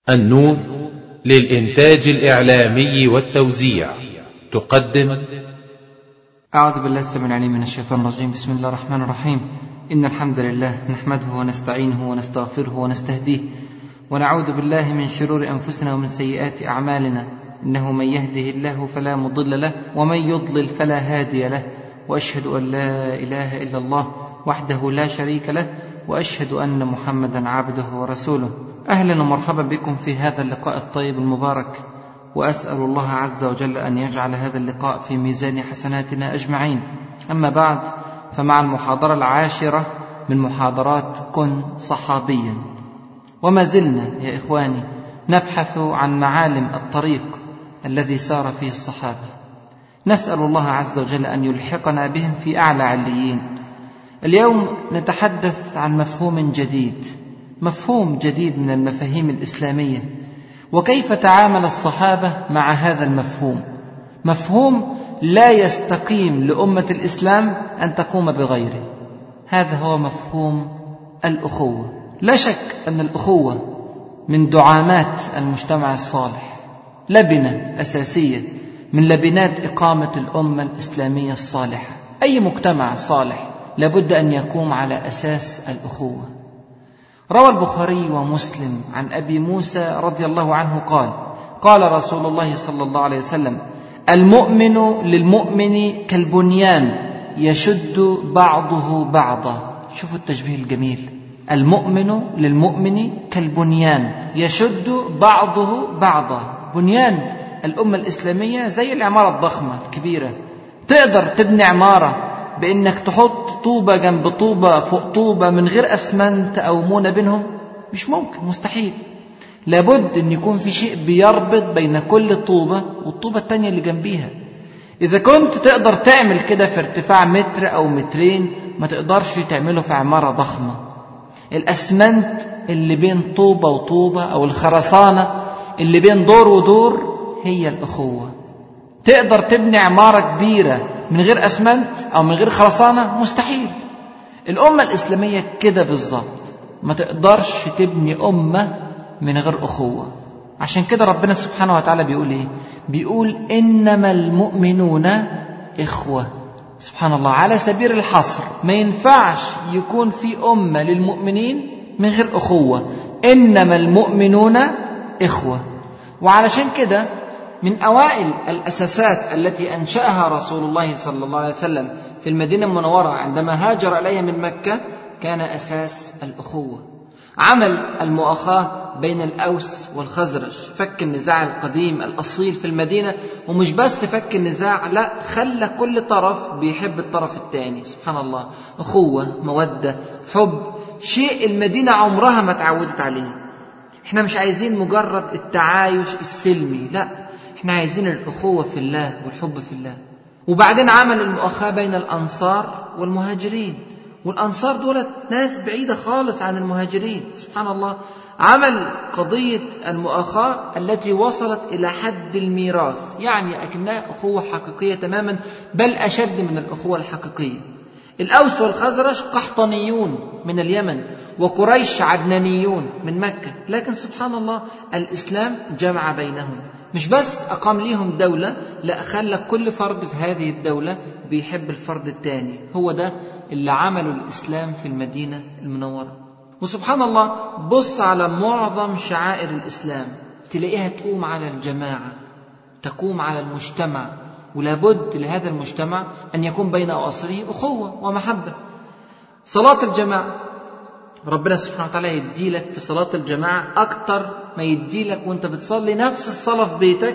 النور للإنتاج الإعلامي والتوزيع تقدم أعوذ بالله السميع العليم من الشيطان الرجيم بسم الله الرحمن الرحيم إن الحمد لله نحمده ونستعينه ونستغفره ونستهديه ونعوذ بالله من شرور أنفسنا ومن سيئات أعمالنا إنه من يهده الله فلا مضل له ومن يضلل فلا هادي له وأشهد أن لا إله إلا الله وحده لا شريك له وأشهد أن محمدا عبده ورسوله أهلا ومرحبا بكم في هذا اللقاء الطيب المبارك وأسأل الله عز وجل أن يجعل هذا اللقاء في ميزان حسناتنا أجمعين أما بعد فمع المحاضرة العاشرة من محاضرات كن صحابيا وما زلنا يا إخواني نبحث عن معالم الطريق الذي سار فيه الصحابة نسأل الله عز وجل أن يلحقنا بهم في أعلى عليين اليوم نتحدث عن مفهوم جديد مفهوم جديد من المفاهيم الإسلامية وكيف تعامل الصحابة مع هذا المفهوم مفهوم لا يستقيم لأمة الإسلام أن تقوم بغيره هذا هو مفهوم الأخوة لا شك أن الأخوة من دعامات المجتمع الصالح لبنة أساسية من لبنات إقامة الأمة الإسلامية الصالحة أي مجتمع صالح لابد أن يقوم على أساس الأخوة روى البخاري ومسلم عن أبي موسى رضي الله عنه قال قال رسول الله صلى الله عليه وسلم المؤمن للمؤمن كالبنيان يشد بعضه بعضا شوفوا التشبيه الجميل المؤمن للمؤمن كالبنيان يشد بعضه بعضا بنيان الأمة الإسلامية زي العمارة الضخمة الكبيرة تقدر تبني عمارة بانك تحط طوبه جنب طوبه فوق طوبه من غير اسمنت او مونه بينهم مش ممكن مستحيل لابد ان يكون في شيء بيربط بين كل طوبه والطوبه التانيه اللي جنبيها اذا كنت تقدر تعمل كده في ارتفاع متر او مترين ما تقدرش تعمله في عماره ضخمه الاسمنت اللي بين طوبه وطوبه او الخرسانه اللي بين دور ودور هي الاخوه تقدر تبني عماره كبيره من غير اسمنت او من غير خرسانه مستحيل الامه الاسلاميه كده بالظبط ما تقدرش تبني امه من غير اخوه عشان كده ربنا سبحانه وتعالى بيقول ايه بيقول انما المؤمنون اخوه سبحان الله على سبيل الحصر ما ينفعش يكون في امه للمؤمنين من غير اخوه انما المؤمنون اخوه وعلشان كده من أوائل الأساسات التي أنشأها رسول الله صلى الله عليه وسلم في المدينة المنورة عندما هاجر إليها من مكة كان أساس الأخوة عمل المؤاخاة بين الأوس والخزرج فك النزاع القديم الأصيل في المدينة ومش بس فك النزاع لا خلى كل طرف بيحب الطرف الثاني سبحان الله أخوة مودة حب شيء المدينة عمرها ما تعودت عليه احنا مش عايزين مجرد التعايش السلمي لا احنا عايزين الأخوة في الله والحب في الله وبعدين عمل المؤاخاة بين الأنصار والمهاجرين والأنصار دولت ناس بعيدة خالص عن المهاجرين سبحان الله عمل قضية المؤاخاة التي وصلت إلى حد الميراث يعني أكنها أخوة حقيقية تماما بل أشد من الأخوة الحقيقية الأوس والخزرج قحطانيون من اليمن وقريش عدنانيون من مكة لكن سبحان الله الإسلام جمع بينهم مش بس أقام ليهم دولة لا خلى كل فرد في هذه الدولة بيحب الفرد الثاني هو ده اللي عمله الإسلام في المدينة المنورة وسبحان الله بص على معظم شعائر الإسلام تلاقيها تقوم على الجماعة تقوم على المجتمع ولابد لهذا المجتمع أن يكون بين أواصره أخوة ومحبة صلاة الجماعة ربنا سبحانه وتعالى يدي لك في صلاة الجماعة أكتر ما يدي لك وانت بتصلي نفس الصلاة في بيتك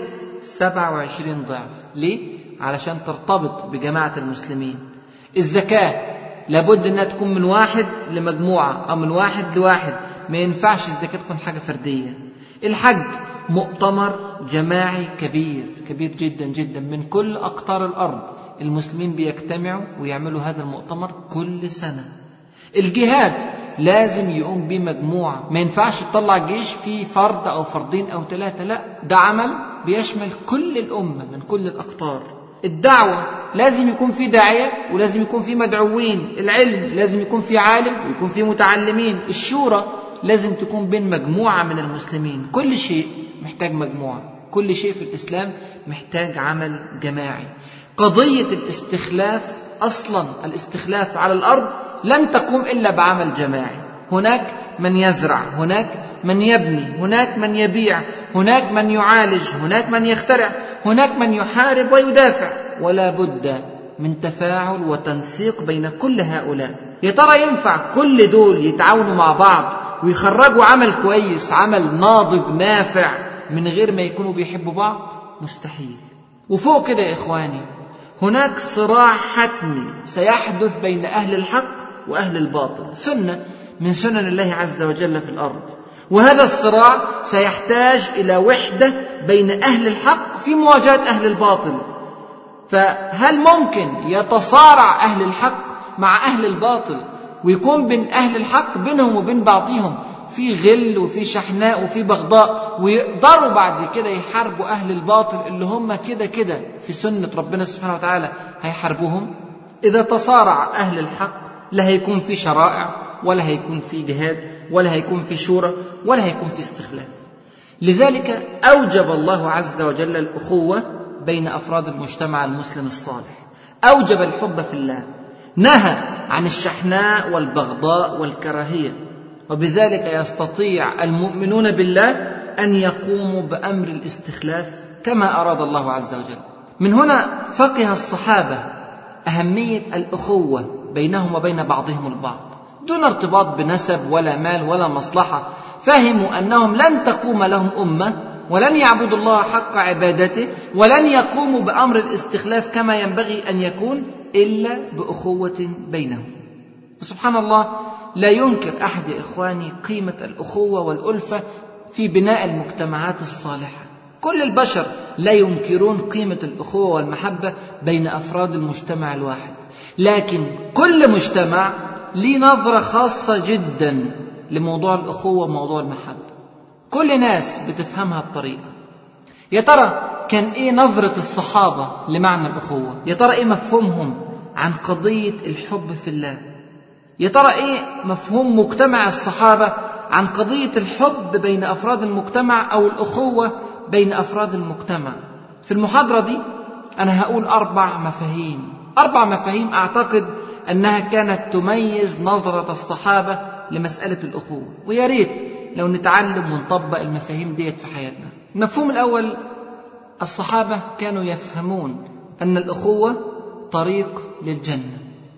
27 ضعف ليه؟ علشان ترتبط بجماعة المسلمين الزكاة لابد انها تكون من واحد لمجموعة او من واحد لواحد ما ينفعش الزكاة تكون حاجة فردية الحج مؤتمر جماعي كبير كبير جدا جدا من كل أقطار الأرض المسلمين بيجتمعوا ويعملوا هذا المؤتمر كل سنة الجهاد لازم يقوم بيه مجموعة ما ينفعش تطلع جيش فيه فرد أو فردين أو ثلاثة لا ده عمل بيشمل كل الأمة من كل الأقطار الدعوة لازم يكون في داعية ولازم يكون في مدعوين العلم لازم يكون في عالم ويكون في متعلمين الشورى لازم تكون بين مجموعة من المسلمين كل شيء محتاج مجموعة كل شيء في الإسلام محتاج عمل جماعي قضية الاستخلاف أصلا الاستخلاف على الأرض لن تقوم إلا بعمل جماعي هناك من يزرع هناك من يبني هناك من يبيع هناك من يعالج هناك من يخترع هناك من يحارب ويدافع ولا بد من تفاعل وتنسيق بين كل هؤلاء يا ترى ينفع كل دول يتعاونوا مع بعض ويخرجوا عمل كويس عمل ناضج نافع من غير ما يكونوا بيحبوا بعض مستحيل وفوق كده يا إخواني هناك صراع حتمي سيحدث بين أهل الحق وأهل الباطل سنة من سنن الله عز وجل في الأرض وهذا الصراع سيحتاج إلى وحدة بين أهل الحق في مواجهة أهل الباطل فهل ممكن يتصارع أهل الحق مع أهل الباطل ويكون بين أهل الحق بينهم وبين بعضهم في غل وفي شحناء وفي بغضاء ويقدروا بعد كده يحاربوا أهل الباطل اللي هم كده كده في سنة ربنا سبحانه وتعالى هيحاربوهم إذا تصارع أهل الحق لا هيكون في شرائع ولا هيكون في جهاد ولا هيكون في شورى ولا هيكون في استخلاف لذلك أوجب الله عز وجل الأخوة بين أفراد المجتمع المسلم الصالح أوجب الحب في الله نهى عن الشحناء والبغضاء والكراهية وبذلك يستطيع المؤمنون بالله أن يقوموا بأمر الاستخلاف كما أراد الله عز وجل من هنا فقه الصحابة أهمية الأخوة بينهم وبين بعضهم البعض دون ارتباط بنسب ولا مال ولا مصلحة فهموا أنهم لن تقوم لهم أمة ولن يعبدوا الله حق عبادته ولن يقوموا بأمر الاستخلاف كما ينبغي أن يكون إلا بأخوة بينهم وسبحان الله لا ينكر أحد يا إخواني قيمة الأخوة والألفة في بناء المجتمعات الصالحة كل البشر لا ينكرون قيمة الأخوة والمحبة بين أفراد المجتمع الواحد لكن كل مجتمع ليه نظرة خاصة جدا لموضوع الأخوة وموضوع المحبة كل ناس بتفهمها بطريقة يا ترى كان ايه نظرة الصحابة لمعنى الأخوة يا ترى ايه مفهومهم عن قضية الحب في الله يا ترى ايه مفهوم مجتمع الصحابة عن قضية الحب بين أفراد المجتمع أو الأخوة بين أفراد المجتمع في المحاضرة دي أنا هقول أربع مفاهيم أربع مفاهيم أعتقد أنها كانت تميز نظرة الصحابة لمسألة الأخوة ويا ريت لو نتعلم ونطبق المفاهيم ديت في حياتنا المفهوم الأول الصحابة كانوا يفهمون أن الأخوة طريق للجنة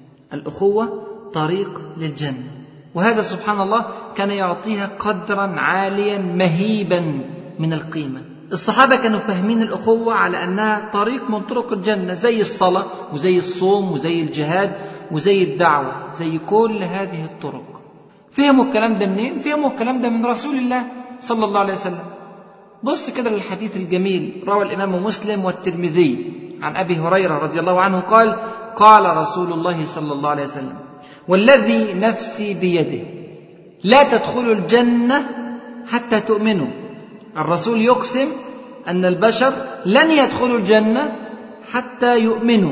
الأخوة طريق للجنة وهذا سبحان الله كان يعطيها قدرا عاليا مهيبا من القيمة الصحابة كانوا فاهمين الأخوة على أنها طريق من طرق الجنة زي الصلاة وزي الصوم وزي الجهاد وزي الدعوة زي كل هذه الطرق فهموا الكلام ده منين؟ فهموا الكلام ده من رسول الله صلى الله عليه وسلم بص كده للحديث الجميل روى الإمام مسلم والترمذي عن أبي هريرة رضي الله عنه قال قال رسول الله صلى الله عليه وسلم والذي نفسي بيده لا تدخلوا الجنة حتى تؤمنوا الرسول يقسم أن البشر لن يدخلوا الجنة حتى يؤمنوا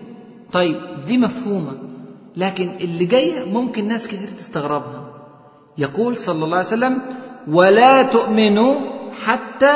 طيب دي مفهومة لكن اللي جاية ممكن ناس كتير تستغربها يقول صلى الله عليه وسلم ولا تؤمنوا حتى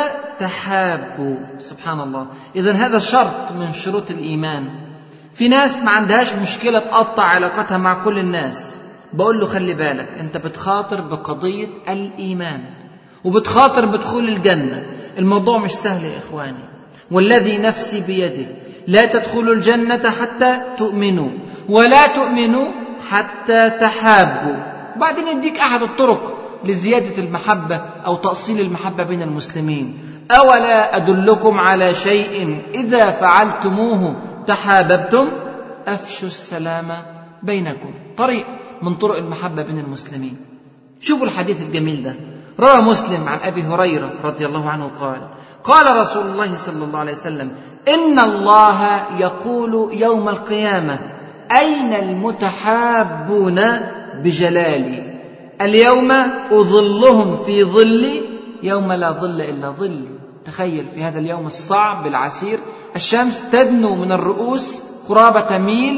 تحابوا سبحان الله إذا هذا شرط من شروط الإيمان في ناس ما عندهاش مشكلة تقطع علاقتها مع كل الناس بقول له خلي بالك أنت بتخاطر بقضية الإيمان وبتخاطر بدخول الجنة الموضوع مش سهل يا إخواني والذي نفسي بيده لا تدخلوا الجنة حتى تؤمنوا ولا تؤمنوا حتى تحابوا وبعدين يديك أحد الطرق لزيادة المحبة أو تأصيل المحبة بين المسلمين أولا أدلكم على شيء إذا فعلتموه تحاببتم أفشوا السلام بينكم طريق من طرق المحبة بين المسلمين شوفوا الحديث الجميل ده روى مسلم عن أبي هريرة رضي الله عنه قال قال رسول الله صلى الله عليه وسلم إن الله يقول يوم القيامة أين المتحابون بجلالي اليوم أظلهم في ظلي يوم لا ظل إلا ظلي تخيل في هذا اليوم الصعب العسير الشمس تدنو من الرؤوس قرابة ميل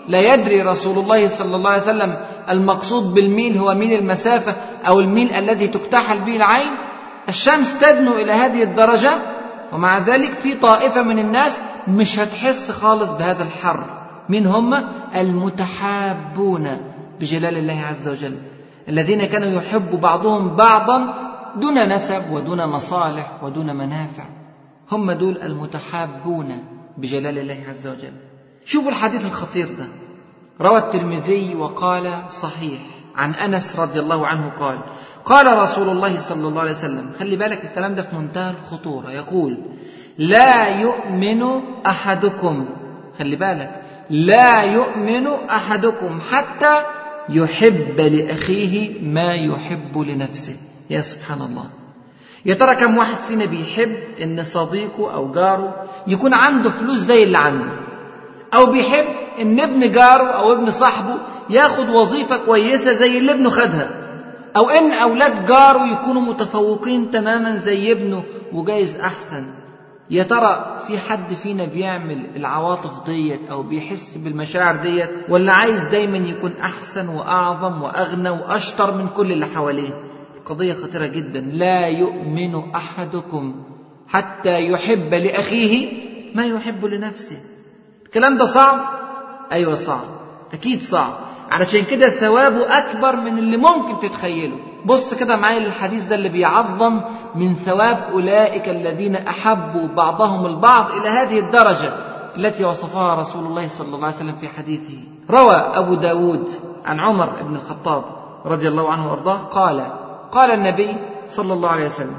لا يدري رسول الله صلى الله عليه وسلم المقصود بالميل هو ميل المسافة أو الميل الذي تكتحل به العين الشمس تدنو إلى هذه الدرجة ومع ذلك في طائفة من الناس مش هتحس خالص بهذا الحر من هم المتحابون بجلال الله عز وجل الذين كانوا يحب بعضهم بعضا دون نسب ودون مصالح ودون منافع هم دول المتحابون بجلال الله عز وجل شوفوا الحديث الخطير ده روى الترمذي وقال صحيح عن انس رضي الله عنه قال قال رسول الله صلى الله عليه وسلم خلي بالك الكلام ده في منتهى الخطوره يقول لا يؤمن احدكم خلي بالك لا يؤمن احدكم حتى يحب لاخيه ما يحب لنفسه يا سبحان الله يا ترى كم واحد فينا بيحب ان صديقه او جاره يكون عنده فلوس زي اللي عنده او بيحب ان ابن جاره او ابن صاحبه ياخد وظيفه كويسه زي اللي ابنه خدها او ان اولاد جاره يكونوا متفوقين تماما زي ابنه وجايز احسن يا ترى في حد فينا بيعمل العواطف ديت او بيحس بالمشاعر ديت ولا عايز دايما يكون احسن واعظم واغنى واشطر من كل اللي حواليه قضيه خطيره جدا لا يؤمن احدكم حتى يحب لاخيه ما يحب لنفسه الكلام ده صعب ايوه صعب اكيد صعب علشان كده ثوابه اكبر من اللي ممكن تتخيله بص كده معايا للحديث ده اللي بيعظم من ثواب اولئك الذين احبوا بعضهم البعض الى هذه الدرجه التي وصفها رسول الله صلى الله عليه وسلم في حديثه روى ابو داود عن عمر بن الخطاب رضي الله عنه وارضاه قال قال النبي صلى الله عليه وسلم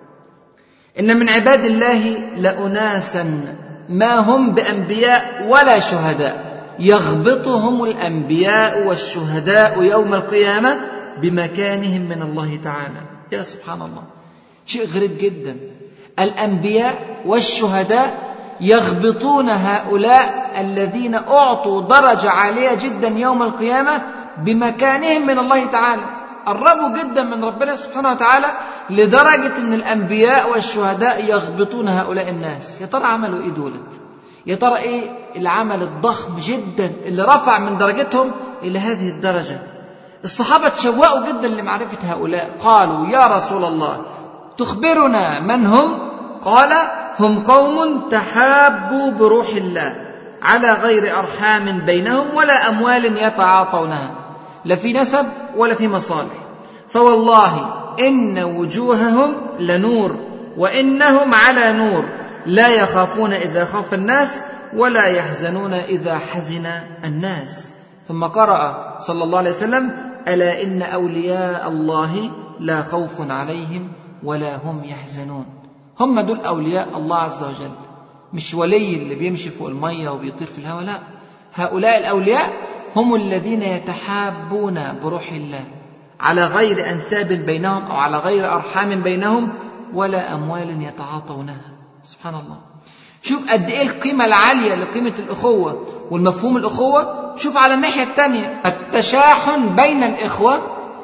ان من عباد الله لاناسا ما هم بانبياء ولا شهداء يغبطهم الانبياء والشهداء يوم القيامه بمكانهم من الله تعالى يا سبحان الله شيء غريب جدا الانبياء والشهداء يغبطون هؤلاء الذين اعطوا درجه عاليه جدا يوم القيامه بمكانهم من الله تعالى قربوا جدا من ربنا سبحانه وتعالى لدرجه ان الانبياء والشهداء يغبطون هؤلاء الناس يا ترى عملوا ايه دولت يا ترى ايه العمل الضخم جدا اللي رفع من درجتهم الى هذه الدرجه الصحابه تشوقوا جدا لمعرفه هؤلاء قالوا يا رسول الله تخبرنا من هم قال هم قوم تحابوا بروح الله على غير ارحام بينهم ولا اموال يتعاطونها لا في نسب ولا في مصالح فوالله ان وجوههم لنور وانهم على نور لا يخافون اذا خاف الناس ولا يحزنون اذا حزن الناس ثم قرأ صلى الله عليه وسلم الا ان اولياء الله لا خوف عليهم ولا هم يحزنون هم دول اولياء الله عز وجل مش ولي اللي بيمشي فوق الميه وبيطير في الهواء لا هؤلاء الاولياء هم الذين يتحابون بروح الله على غير انساب بينهم او على غير ارحام بينهم ولا اموال يتعاطونها سبحان الله شوف قد ايه القيمه العاليه لقيمه الاخوه والمفهوم الاخوه شوف على الناحيه الثانيه التشاحن بين الاخوه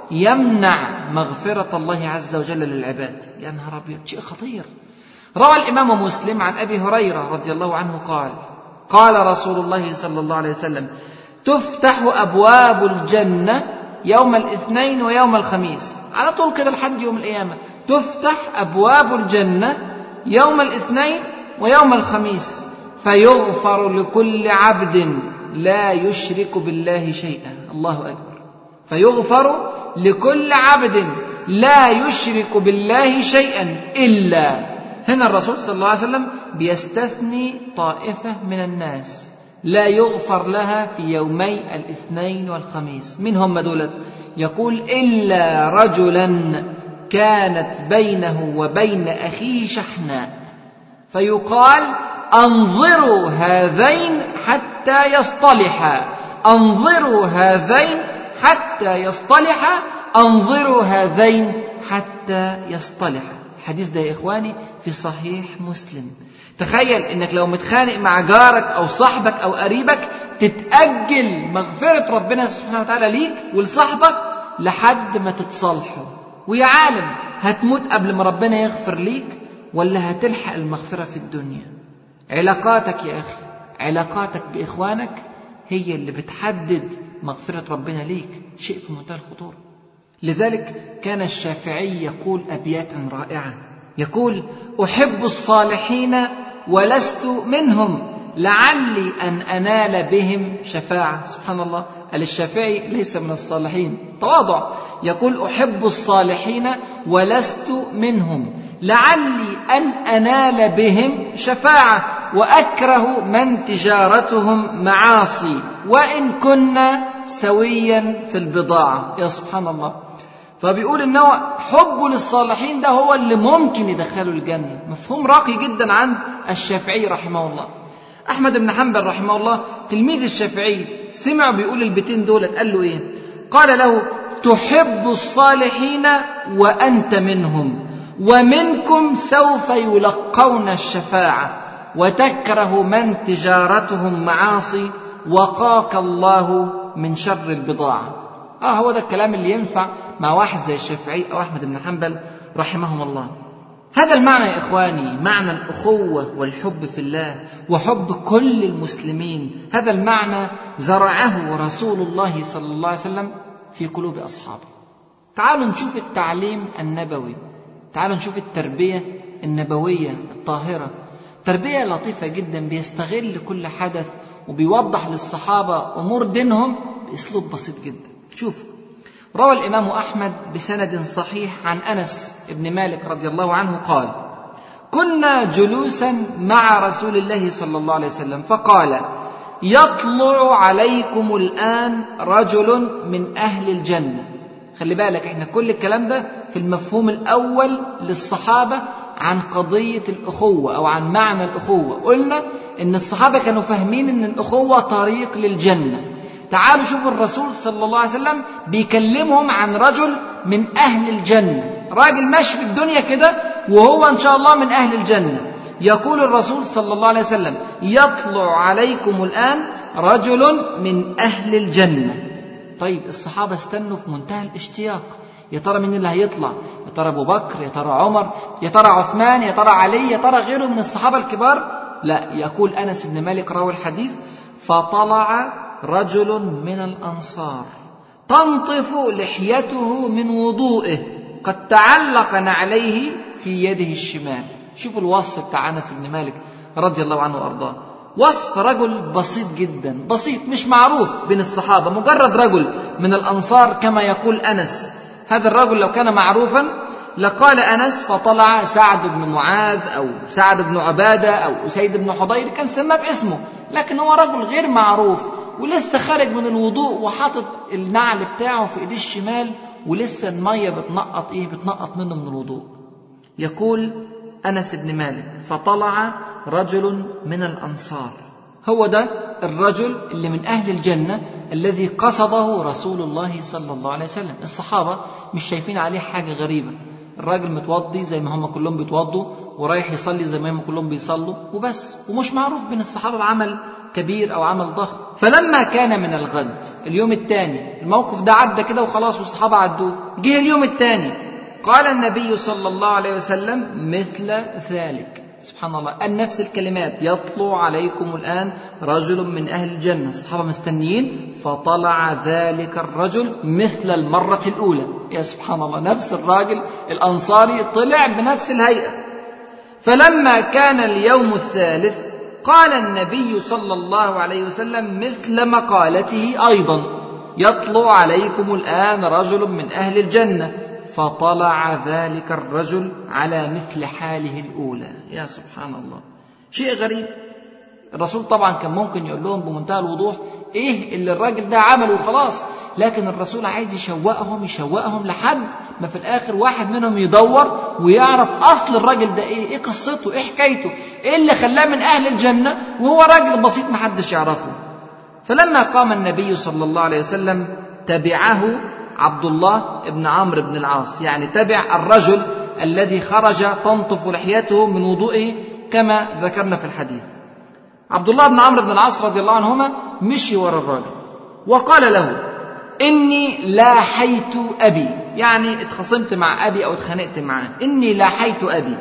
يمنع مغفره الله عز وجل للعباد يا نهار ابيض شيء خطير روى الامام مسلم عن ابي هريره رضي الله عنه قال قال رسول الله صلى الله عليه وسلم تفتح ابواب الجنه يوم الاثنين ويوم الخميس على طول كده لحد يوم القيامه تفتح ابواب الجنه يوم الاثنين ويوم الخميس فيغفر لكل عبد لا يشرك بالله شيئا الله اكبر فيغفر لكل عبد لا يشرك بالله شيئا الا هنا الرسول صلى الله عليه وسلم بيستثني طائفه من الناس لا يغفر لها في يومي الاثنين والخميس من هم دولت يقول الا رجلا كانت بينه وبين اخيه شحناء فيقال انظروا هذين حتى يصطلحا انظروا هذين حتى يصطلحا انظروا هذين حتى يصطلحا الحديث ده يا اخواني في صحيح مسلم تخيل انك لو متخانق مع جارك او صاحبك او قريبك تتاجل مغفره ربنا سبحانه وتعالى ليك ولصاحبك لحد ما تتصالحوا ويا عالم هتموت قبل ما ربنا يغفر ليك ولا هتلحق المغفره في الدنيا علاقاتك يا اخي علاقاتك باخوانك هي اللي بتحدد مغفرة ربنا ليك شيء في منتهى الخطورة لذلك كان الشافعي يقول أبياتا رائعة يقول أحب الصالحين ولست منهم لعلي أن أنال بهم شفاعة سبحان الله قال الشافعي ليس من الصالحين تواضع يقول أحب الصالحين ولست منهم لعلي أن أنال بهم شفاعة وأكره من تجارتهم معاصي وإن كنا سويا في البضاعة يا سبحان الله فبيقول ان هو حبه للصالحين ده هو اللي ممكن يدخله الجنه مفهوم راقي جدا عند الشافعي رحمه الله احمد بن حنبل رحمه الله تلميذ الشافعي سمع بيقول البيتين دولت قال له ايه قال له تحب الصالحين وانت منهم ومنكم سوف يلقون الشفاعه وتكره من تجارتهم معاصي وقاك الله من شر البضاعه اه هو ده الكلام اللي ينفع مع واحد زي الشافعي او احمد بن حنبل رحمهم الله هذا المعنى يا اخواني معنى الاخوه والحب في الله وحب كل المسلمين هذا المعنى زرعه رسول الله صلى الله عليه وسلم في قلوب اصحابه تعالوا نشوف التعليم النبوي تعالوا نشوف التربيه النبويه الطاهره تربيه لطيفه جدا بيستغل كل حدث وبيوضح للصحابه امور دينهم باسلوب بسيط جدا شوف روى الإمام أحمد بسند صحيح عن أنس بن مالك رضي الله عنه قال كنا جلوسا مع رسول الله صلى الله عليه وسلم فقال يطلع عليكم الآن رجل من أهل الجنة خلي بالك احنا كل الكلام ده في المفهوم الأول للصحابة عن قضية الأخوة أو عن معنى الأخوة قلنا إن الصحابة كانوا فاهمين إن الأخوة طريق للجنة تعالوا شوفوا الرسول صلى الله عليه وسلم بيكلمهم عن رجل من أهل الجنة راجل ماشي في الدنيا كده وهو إن شاء الله من أهل الجنة يقول الرسول صلى الله عليه وسلم يطلع عليكم الآن رجل من أهل الجنة طيب الصحابة استنوا في منتهى الاشتياق يا ترى مين اللي هيطلع يا ترى أبو بكر يا ترى عمر يا ترى عثمان يا ترى علي يا ترى غيره من الصحابة الكبار لا يقول أنس بن مالك راوي الحديث فطلع رجل من الانصار تنطف لحيته من وضوئه قد تعلق نعليه في يده الشمال شوفوا الوصف بتاع انس بن مالك رضي الله عنه وارضاه وصف رجل بسيط جدا بسيط مش معروف بين الصحابه مجرد رجل من الانصار كما يقول انس هذا الرجل لو كان معروفا لقال انس فطلع سعد بن معاذ او سعد بن عباده او اسيد بن حضير كان سماه باسمه لكن هو رجل غير معروف ولسه خارج من الوضوء وحاطط النعل بتاعه في ايديه الشمال ولسه الميه بتنقط ايه بتنقط منه من الوضوء يقول انس بن مالك فطلع رجل من الانصار هو ده الرجل اللي من اهل الجنه الذي قصده رسول الله صلى الله عليه وسلم الصحابه مش شايفين عليه حاجه غريبه الراجل متوضي زي ما هم كلهم بيتوضوا ورايح يصلي زي ما هم كلهم بيصلوا وبس ومش معروف بين الصحابه بعمل كبير او عمل ضخم فلما كان من الغد اليوم الثاني الموقف ده عدى كده وخلاص والصحابه عدوه جه اليوم الثاني قال النبي صلى الله عليه وسلم مثل ذلك سبحان الله قال نفس الكلمات يطلع عليكم الآن رجل من أهل الجنة الصحابة مستنيين فطلع ذلك الرجل مثل المرة الأولى يا سبحان الله نفس الراجل الأنصاري طلع بنفس الهيئة فلما كان اليوم الثالث قال النبي صلى الله عليه وسلم مثل مقالته أيضا يطلع عليكم الآن رجل من أهل الجنة فطلع ذلك الرجل على مثل حاله الأولى يا سبحان الله شيء غريب الرسول طبعا كان ممكن يقول لهم بمنتهى الوضوح ايه اللي الراجل ده عمله وخلاص لكن الرسول عايز يشوقهم يشوقهم لحد ما في الاخر واحد منهم يدور ويعرف اصل الراجل ده ايه ايه قصته ايه حكايته ايه اللي خلاه من اهل الجنه وهو راجل بسيط محدش يعرفه فلما قام النبي صلى الله عليه وسلم تبعه عبد الله بن عمرو بن العاص يعني تبع الرجل الذي خرج تنطف لحيته من وضوئه كما ذكرنا في الحديث عبد الله بن عمرو بن العاص رضي الله عنهما مشي ورا الراجل وقال له إني لاحيت أبي يعني اتخصمت مع أبي أو اتخانقت معاه إني لاحيت أبي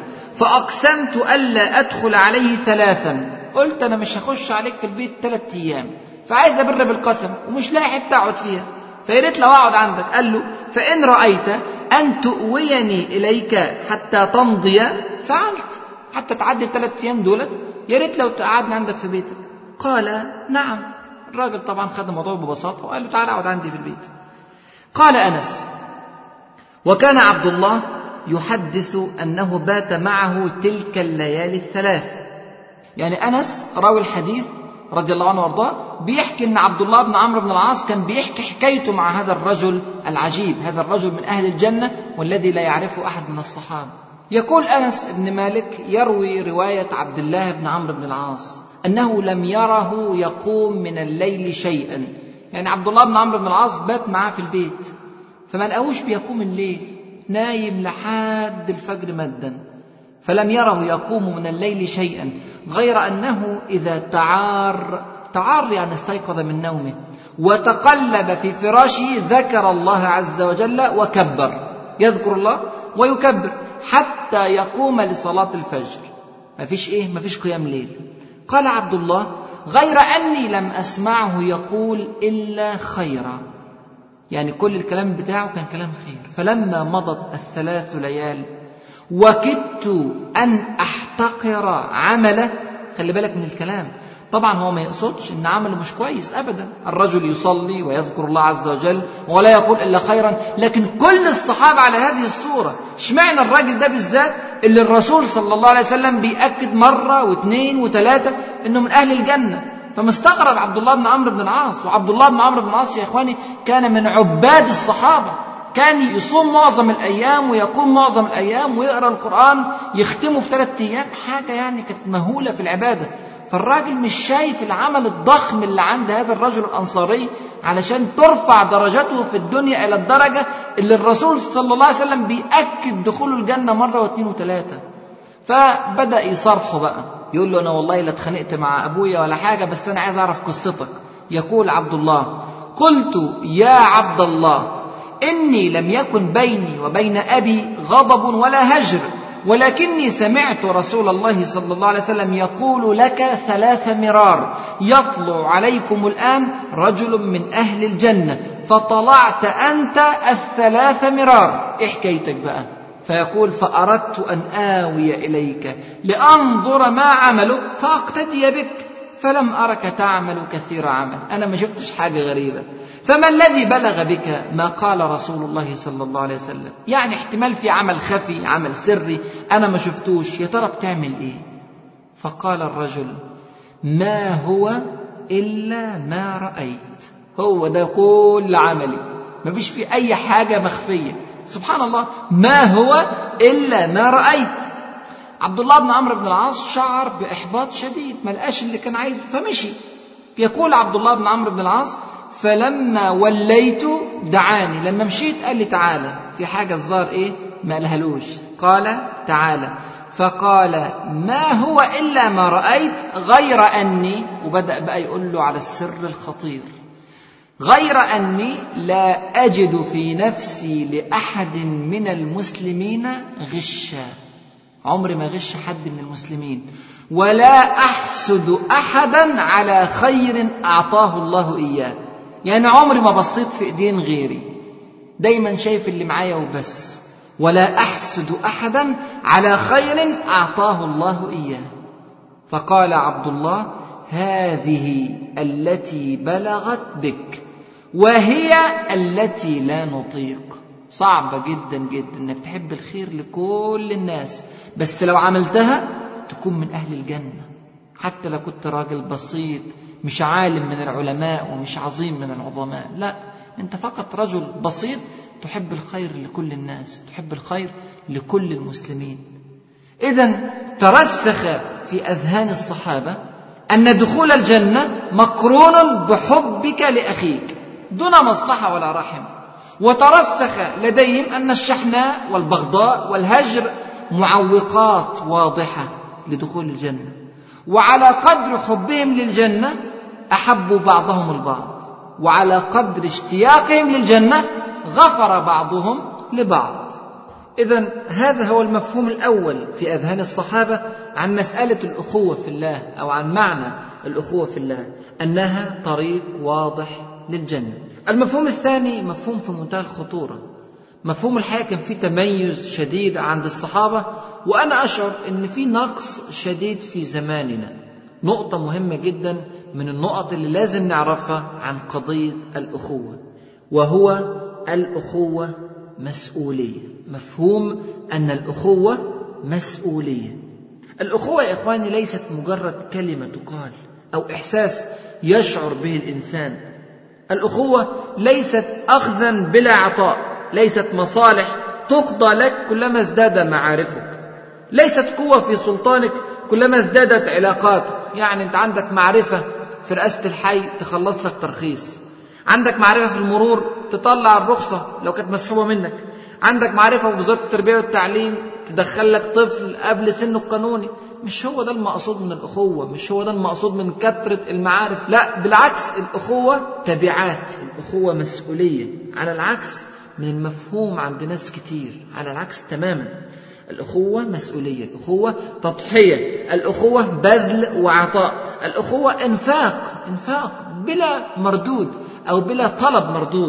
فأقسمت ألا أدخل عليه ثلاثا قلت أنا مش هخش عليك في البيت ثلاثة أيام فعايز ابر بالقسم ومش لاقي حته اقعد فيها فيا ريت لو اقعد عندك قال له فان رايت ان تؤويني اليك حتى تمضي فعلت حتى تعدي الثلاث ايام دولت يا ريت لو تقعدني عندك في بيتك قال نعم الراجل طبعا خد الموضوع ببساطه وقال له تعالى اقعد عندي في البيت قال انس وكان عبد الله يحدث انه بات معه تلك الليالي الثلاث يعني انس راوي الحديث رضي الله عنه وارضاه بيحكي ان عبد الله بن عمرو بن العاص كان بيحكي حكايته مع هذا الرجل العجيب هذا الرجل من اهل الجنه والذي لا يعرفه احد من الصحابه يقول انس بن مالك يروي روايه عبد الله بن عمرو بن العاص انه لم يره يقوم من الليل شيئا يعني عبد الله بن عمرو بن العاص بات معاه في البيت فما لقاهوش بيقوم الليل نايم لحد الفجر مدا فلم يره يقوم من الليل شيئا غير انه اذا تعار تعار يعني استيقظ من نومه وتقلب في فراشه ذكر الله عز وجل وكبر يذكر الله ويكبر حتى يقوم لصلاه الفجر ما فيش ايه ما فيش قيام ليل قال عبد الله غير اني لم اسمعه يقول الا خيرا يعني كل الكلام بتاعه كان كلام خير فلما مضت الثلاث ليال وكدت أن أحتقر عمله خلي بالك من الكلام طبعا هو ما يقصدش ان عمله مش كويس ابدا الرجل يصلي ويذكر الله عز وجل ولا يقول الا خيرا لكن كل الصحابه على هذه الصوره اشمعنى الراجل ده بالذات اللي الرسول صلى الله عليه وسلم بيأكد مره واثنين وثلاثه انه من اهل الجنه فمستغرب عبد الله بن عمرو بن العاص وعبد الله بن عمرو بن العاص يا اخواني كان من عباد الصحابه كان يصوم معظم الايام ويقوم معظم الايام ويقرا القران يختمه في ثلاثة ايام حاجه يعني كانت مهوله في العباده فالراجل مش شايف العمل الضخم اللي عند هذا الرجل الانصاري علشان ترفع درجته في الدنيا الى الدرجه اللي الرسول صلى الله عليه وسلم بيأكد دخوله الجنه مره واثنين وثلاثه فبدا يصارحه بقى يقول له انا والله لا اتخانقت مع ابويا ولا حاجه بس انا عايز اعرف قصتك يقول عبد الله قلت يا عبد الله اني لم يكن بيني وبين ابي غضب ولا هجر ولكني سمعت رسول الله صلى الله عليه وسلم يقول لك ثلاث مرار يطلع عليكم الان رجل من اهل الجنه فطلعت انت الثلاث مرار ايه حكايتك بقى فيقول فاردت ان اوي اليك لانظر ما عملك فاقتدي بك فلم ارك تعمل كثير عمل انا ما شفتش حاجه غريبه فما الذي بلغ بك ما قال رسول الله صلى الله عليه وسلم يعني احتمال في عمل خفي عمل سري انا ما شفتوش يا ترى بتعمل ايه فقال الرجل ما هو الا ما رايت هو ده كل عملي ما فيش في اي حاجه مخفيه سبحان الله ما هو الا ما رايت عبد الله بن عمرو بن العاص شعر باحباط شديد ما لقاش اللي كان عايزه فمشي يقول عبد الله بن عمرو بن العاص فلما وليت دعاني لما مشيت قال لي تعالى في حاجة الظاهر ايه ما قالهالوش قال تعالى فقال ما هو إلا ما رأيت غير أني وبدأ بقى يقول له على السر الخطير غير أني لا أجد في نفسي لأحد من المسلمين غشا عمري ما غش حد من المسلمين ولا أحسد أحدا على خير أعطاه الله إياه يعني عمري ما بصيت في ايدين غيري دايما شايف اللي معايا وبس ولا احسد احدا على خير اعطاه الله اياه فقال عبد الله هذه التي بلغت بك وهي التي لا نطيق صعبة جدا جدا انك تحب الخير لكل الناس بس لو عملتها تكون من اهل الجنة حتى لو كنت راجل بسيط مش عالم من العلماء ومش عظيم من العظماء لا انت فقط رجل بسيط تحب الخير لكل الناس تحب الخير لكل المسلمين اذا ترسخ في اذهان الصحابه ان دخول الجنه مقرون بحبك لاخيك دون مصلحه ولا رحم وترسخ لديهم ان الشحناء والبغضاء والهجر معوقات واضحه لدخول الجنه وعلى قدر حبهم للجنه احبوا بعضهم البعض وعلى قدر اشتياقهم للجنه غفر بعضهم لبعض إذا هذا هو المفهوم الأول في أذهان الصحابة عن مسألة الأخوة في الله أو عن معنى الأخوة في الله أنها طريق واضح للجنة. المفهوم الثاني مفهوم في منتهى الخطورة. مفهوم الحياة كان فيه تميز شديد عند الصحابة وأنا أشعر أن في نقص شديد في زماننا. نقطة مهمة جدا من النقط اللي لازم نعرفها عن قضية الأخوة وهو الأخوة مسؤولية مفهوم أن الأخوة مسؤولية الأخوة يا إخواني ليست مجرد كلمة تقال أو إحساس يشعر به الإنسان الأخوة ليست أخذا بلا عطاء ليست مصالح تقضى لك كلما ازداد معارفك ليست قوة في سلطانك كلما ازدادت علاقاتك يعني أنت عندك معرفة في رئاسة الحي تخلص لك ترخيص عندك معرفة في المرور تطلع الرخصة لو كانت مسحوبة منك عندك معرفة في وزارة التربية والتعليم تدخل لك طفل قبل سنه القانوني مش هو ده المقصود من الأخوة مش هو ده المقصود من كثرة المعارف لا بالعكس الأخوة تبعات الأخوة مسؤولية على العكس من المفهوم عند ناس كتير على العكس تماما الأخوة مسؤولية الأخوة تضحية الأخوة بذل وعطاء الأخوة إنفاق إنفاق بلا مردود أو بلا طلب مردود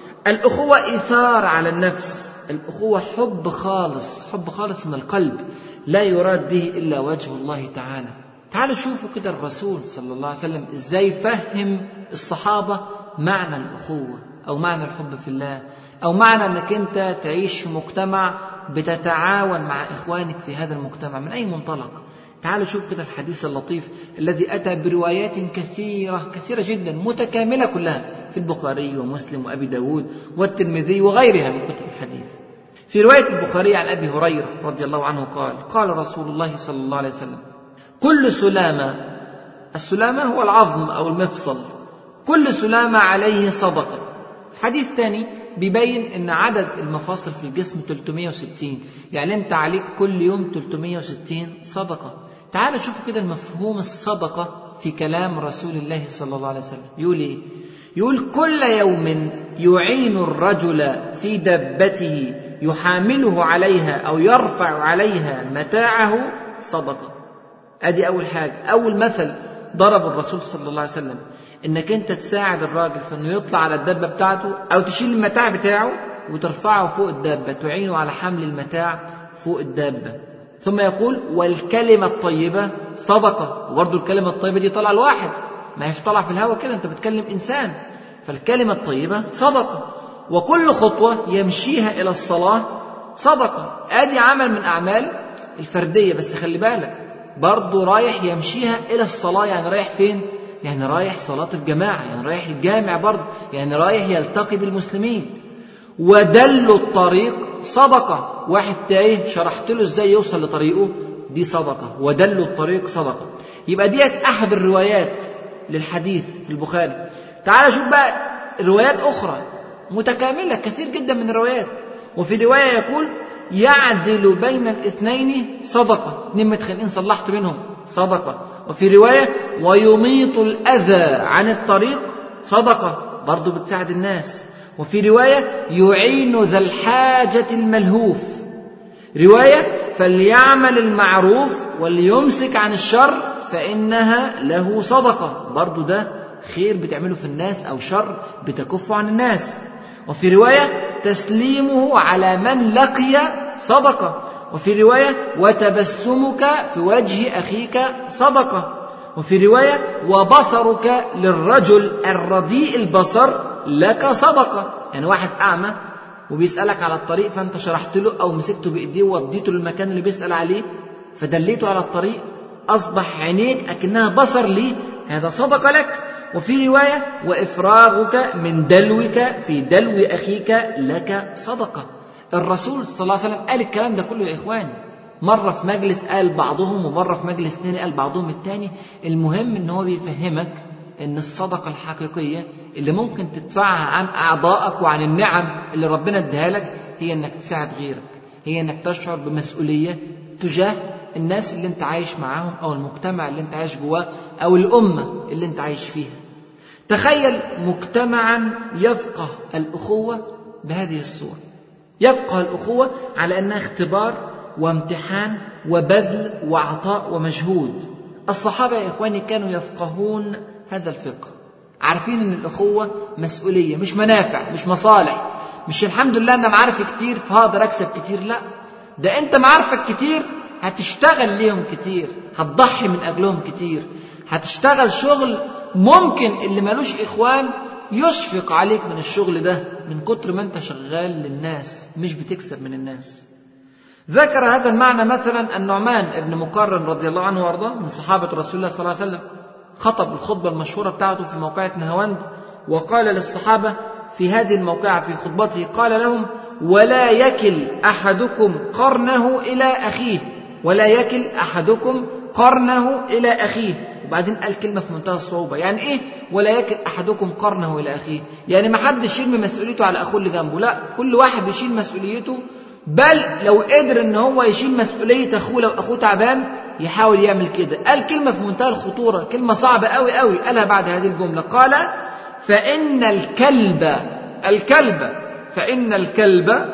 الأخوة إيثار على النفس الأخوة حب خالص حب خالص من القلب لا يراد به إلا وجه الله تعالى تعالوا شوفوا كده الرسول صلى الله عليه وسلم إزاي فهم الصحابة معنى الأخوة أو معنى الحب في الله أو معنى أنك أنت تعيش في مجتمع بتتعاون مع إخوانك في هذا المجتمع من أي منطلق تعالوا شوف كده الحديث اللطيف الذي أتى بروايات كثيرة كثيرة جدا متكاملة كلها في البخاري ومسلم وأبي داود والترمذي وغيرها من كتب الحديث في رواية البخاري عن أبي هريرة رضي الله عنه قال قال رسول الله صلى الله عليه وسلم كل سلامة السلامة هو العظم أو المفصل كل سلامة عليه صدقة في حديث ثاني بيبين ان عدد المفاصل في الجسم 360 يعني انت عليك كل يوم 360 صدقه تعالوا شوفوا كده المفهوم الصدقه في كلام رسول الله صلى الله عليه وسلم يقول ايه يقول كل يوم يعين الرجل في دبته يحامله عليها او يرفع عليها متاعه صدقه ادي اول حاجه اول مثل ضرب الرسول صلى الله عليه وسلم انك انت تساعد الراجل في انه يطلع على الدابه بتاعته او تشيل المتاع بتاعه وترفعه فوق الدابه تعينه على حمل المتاع فوق الدابه ثم يقول والكلمه الطيبه صدقه وبرضه الكلمه الطيبه دي طالعه لواحد ما هيش طالعه في الهواء كده انت بتكلم انسان فالكلمه الطيبه صدقه وكل خطوه يمشيها الى الصلاه صدقه ادي عمل من اعمال الفرديه بس خلي بالك برضه رايح يمشيها الى الصلاه يعني رايح فين يعني رايح صلاة الجماعة يعني رايح الجامع برضه يعني رايح يلتقي بالمسلمين ودل الطريق صدقة واحد تايه شرحت له ازاي يوصل لطريقه دي صدقة ودل الطريق صدقة يبقى ديت أحد الروايات للحديث في البخاري تعال شوف بقى روايات أخرى متكاملة كثير جدا من الروايات وفي رواية يقول يعدل بين الاثنين صدقة اثنين متخانقين صلحت بينهم صدقة وفي رواية ويميط الأذى عن الطريق صدقة برضو بتساعد الناس وفي رواية يعين ذا الحاجة الملهوف رواية فليعمل المعروف وليمسك عن الشر فإنها له صدقة برضو ده خير بتعمله في الناس أو شر بتكف عن الناس وفي رواية تسليمه على من لقي صدقة وفي رواية وتبسمك في وجه أخيك صدقة وفي رواية وبصرك للرجل الرديء البصر لك صدقة يعني واحد أعمى وبيسألك على الطريق فأنت شرحت له أو مسكته بإيديه ووديته للمكان اللي بيسأل عليه فدليته على الطريق أصبح عينيك أكنها بصر لي هذا صدقة لك وفي رواية وإفراغك من دلوك في دلو أخيك لك صدقة الرسول صلى الله عليه وسلم قال الكلام ده كله يا إخواني مرة في مجلس قال بعضهم ومرة في مجلس تاني قال بعضهم التاني المهم إن هو بيفهمك إن الصدقة الحقيقية اللي ممكن تدفعها عن أعضائك وعن النعم اللي ربنا اديها لك هي إنك تساعد غيرك هي إنك تشعر بمسؤولية تجاه الناس اللي انت عايش معاهم او المجتمع اللي انت عايش جواه او الامه اللي انت عايش فيها تخيل مجتمعا يفقه الاخوه بهذه الصوره يفقه الأخوة على أنها اختبار وامتحان وبذل وعطاء ومجهود الصحابة يا إخواني كانوا يفقهون هذا الفقه عارفين أن الأخوة مسؤولية مش منافع مش مصالح مش الحمد لله أنا معارف كتير فهقدر أكسب كتير لا ده أنت معارفك كتير هتشتغل ليهم كتير هتضحي من أجلهم كتير هتشتغل شغل ممكن اللي ملوش إخوان يشفق عليك من الشغل ده من كتر ما أنت شغال للناس مش بتكسب من الناس ذكر هذا المعنى مثلا النعمان بن مقرن رضي الله عنه وارضاه من صحابة رسول الله صلى الله عليه وسلم خطب الخطبة المشهورة بتاعته في موقعة نهاوند وقال للصحابة في هذه الموقعة في خطبته قال لهم ولا يكل أحدكم قرنه إلى أخيه ولا يكل أحدكم قرنه إلى أخيه وبعدين قال كلمة في منتهى الصعوبة يعني إيه ولا يكل أحدكم قرنه إلى أخيه يعني ما حدش يرمي مسؤوليته على أخوه اللي جنبه لا كل واحد يشيل مسؤوليته بل لو قدر ان هو يشيل مسؤوليه اخوه لو اخوه تعبان يحاول يعمل كده قال كلمه في منتهى الخطوره كلمه صعبه قوي قوي قالها بعد هذه الجمله قال فان الكلب الكلب فان الكلب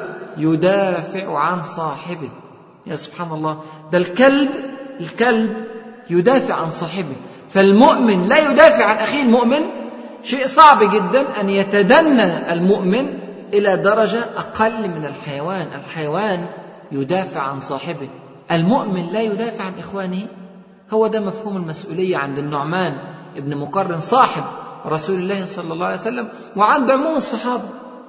يدافع عن صاحبه يا سبحان الله ده الكلب الكلب يدافع عن صاحبه فالمؤمن لا يدافع عن اخيه المؤمن شيء صعب جدا ان يتدنى المؤمن الى درجه اقل من الحيوان الحيوان يدافع عن صاحبه المؤمن لا يدافع عن اخوانه هو ده مفهوم المسؤوليه عند النعمان ابن مقرن صاحب رسول الله صلى الله عليه وسلم وعند عموم الصحابه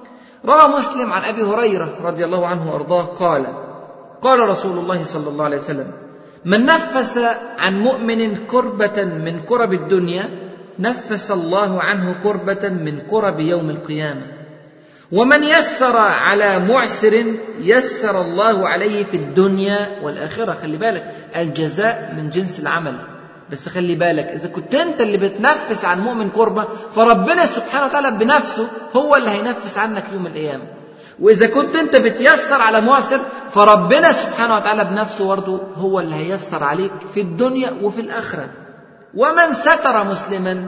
روى مسلم عن ابي هريره رضي الله عنه وارضاه قال قال رسول الله صلى الله عليه وسلم من نفس عن مؤمن كربه من كرب الدنيا نفس الله عنه كربه من كرب يوم القيامه ومن يسر على معسر يسر الله عليه في الدنيا والآخرة خلي بالك الجزاء من جنس العمل بس خلي بالك إذا كنت أنت اللي بتنفس عن مؤمن قربة فربنا سبحانه وتعالى بنفسه هو اللي هينفس عنك يوم القيامة وإذا كنت أنت بتيسر على معسر فربنا سبحانه وتعالى بنفسه برضه هو اللي هيسر عليك في الدنيا وفي الآخرة ومن ستر مسلما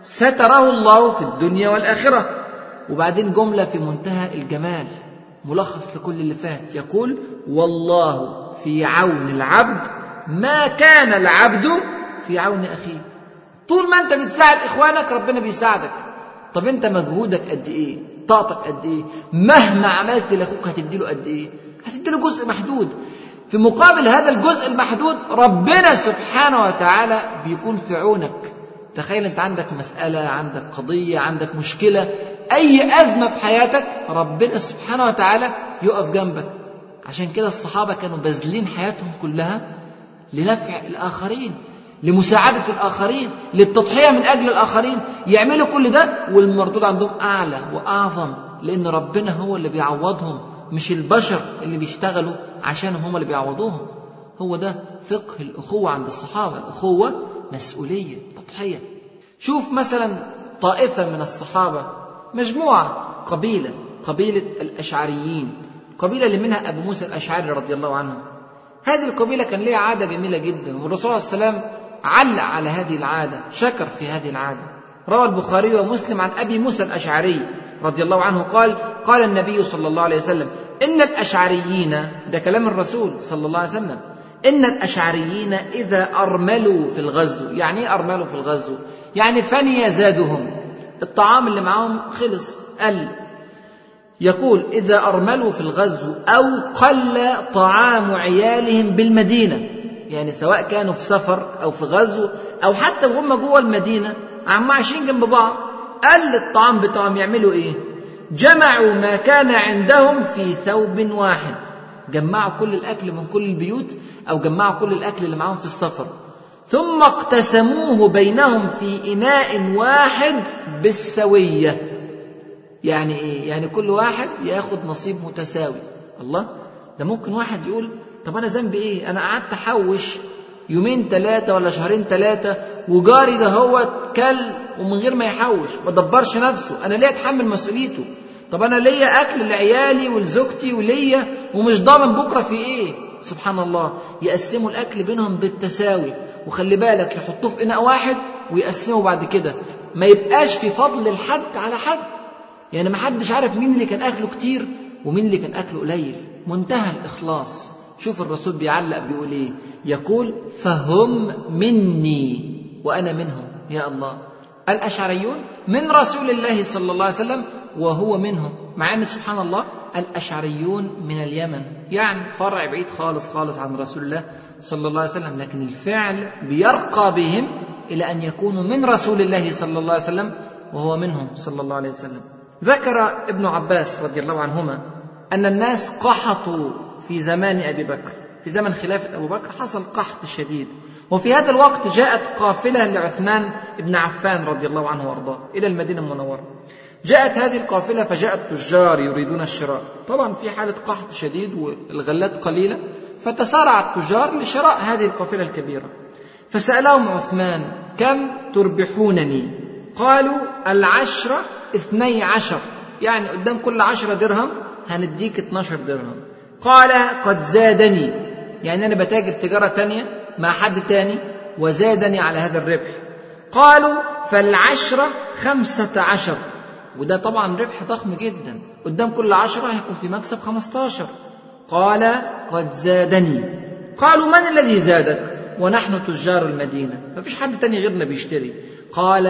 ستره الله في الدنيا والآخرة وبعدين جملة في منتهى الجمال ملخص لكل اللي فات يقول والله في عون العبد ما كان العبد في عون أخيه طول ما أنت بتساعد إخوانك ربنا بيساعدك طب أنت مجهودك قد إيه طاقتك قد إيه مهما عملت لأخوك هتديله قد إيه هتديله جزء محدود في مقابل هذا الجزء المحدود ربنا سبحانه وتعالى بيكون في عونك تخيل انت عندك مسألة عندك قضية عندك مشكلة أي أزمة في حياتك ربنا سبحانه وتعالى يقف جنبك عشان كده الصحابة كانوا باذلين حياتهم كلها لنفع الآخرين لمساعدة الآخرين للتضحية من أجل الآخرين يعملوا كل ده والمردود عندهم أعلى وأعظم لأن ربنا هو اللي بيعوضهم مش البشر اللي بيشتغلوا عشانهم هم اللي بيعوضوهم هو ده فقه الأخوة عند الصحابة الأخوة مسؤولية تضحية شوف مثلا طائفة من الصحابة مجموعة قبيلة قبيلة الأشعريين القبيلة اللي منها أبو موسى الأشعري رضي الله عنه هذه القبيلة كان لها عادة جميلة جدا والرسول صلى الله عليه وسلم علق على هذه العادة شكر في هذه العادة روى البخاري ومسلم عن أبي موسى الأشعري رضي الله عنه قال قال النبي صلى الله عليه وسلم إن الأشعريين ده كلام الرسول صلى الله عليه وسلم إن الأشعريين إذا أرملوا في الغزو يعني إيه أرملوا في الغزو يعني فني زادهم الطعام اللي معاهم خلص قل يقول إذا أرملوا في الغزو أو قل طعام عيالهم بالمدينة يعني سواء كانوا في سفر أو في غزو أو حتى وهم جوه المدينة عم عايشين جنب بعض قل الطعام بتاعهم يعملوا إيه جمعوا ما كان عندهم في ثوب واحد جمعوا كل الأكل من كل البيوت أو جمعوا كل الأكل اللي معاهم في السفر ثم اقتسموه بينهم في إناء واحد بالسوية يعني إيه؟ يعني كل واحد ياخد نصيب متساوي الله ده ممكن واحد يقول طب أنا ذنبي إيه أنا قعدت أحوش يومين ثلاثة ولا شهرين ثلاثة وجاري ده هو كل ومن غير ما يحوش ما دبرش نفسه أنا ليه أتحمل مسؤوليته طب أنا ليا أكل لعيالي ولزوجتي وليا ومش ضامن بكرة في إيه سبحان الله يقسموا الأكل بينهم بالتساوي وخلي بالك يحطوه في إناء واحد ويقسموا بعد كده ما يبقاش في فضل الحد على حد يعني ما حدش عارف مين اللي كان أكله كتير ومين اللي كان أكله قليل منتهى الإخلاص شوف الرسول بيعلق بيقول إيه يقول فهم مني وأنا منهم يا الله الأشعريون من رسول الله صلى الله عليه وسلم وهو منهم مع أن سبحان الله الأشعريون من اليمن يعني فرع بعيد خالص خالص عن رسول الله صلى الله عليه وسلم لكن الفعل بيرقى بهم إلى أن يكونوا من رسول الله صلى الله عليه وسلم وهو منهم صلى الله عليه وسلم ذكر ابن عباس رضي الله عنهما أن الناس قحطوا في زمان أبي بكر في زمن خلافة أبو بكر حصل قحط شديد وفي هذا الوقت جاءت قافلة لعثمان بن عفان رضي الله عنه وارضاه إلى المدينة المنورة جاءت هذه القافلة فجاء التجار يريدون الشراء طبعا في حالة قحط شديد والغلات قليلة فتسارع التجار لشراء هذه القافلة الكبيرة فسألهم عثمان كم تربحونني قالوا العشرة اثني عشر يعني قدام كل عشرة درهم هنديك 12 درهم قال قد زادني يعني أنا بتاجر تجارة تانية مع حد تاني وزادني على هذا الربح قالوا فالعشرة خمسة عشر وده طبعا ربح ضخم جدا قدام كل عشرة هيكون في مكسب خمستاشر قال قد زادني قالوا من الذي زادك ونحن تجار المدينة مفيش حد تاني غيرنا بيشتري قال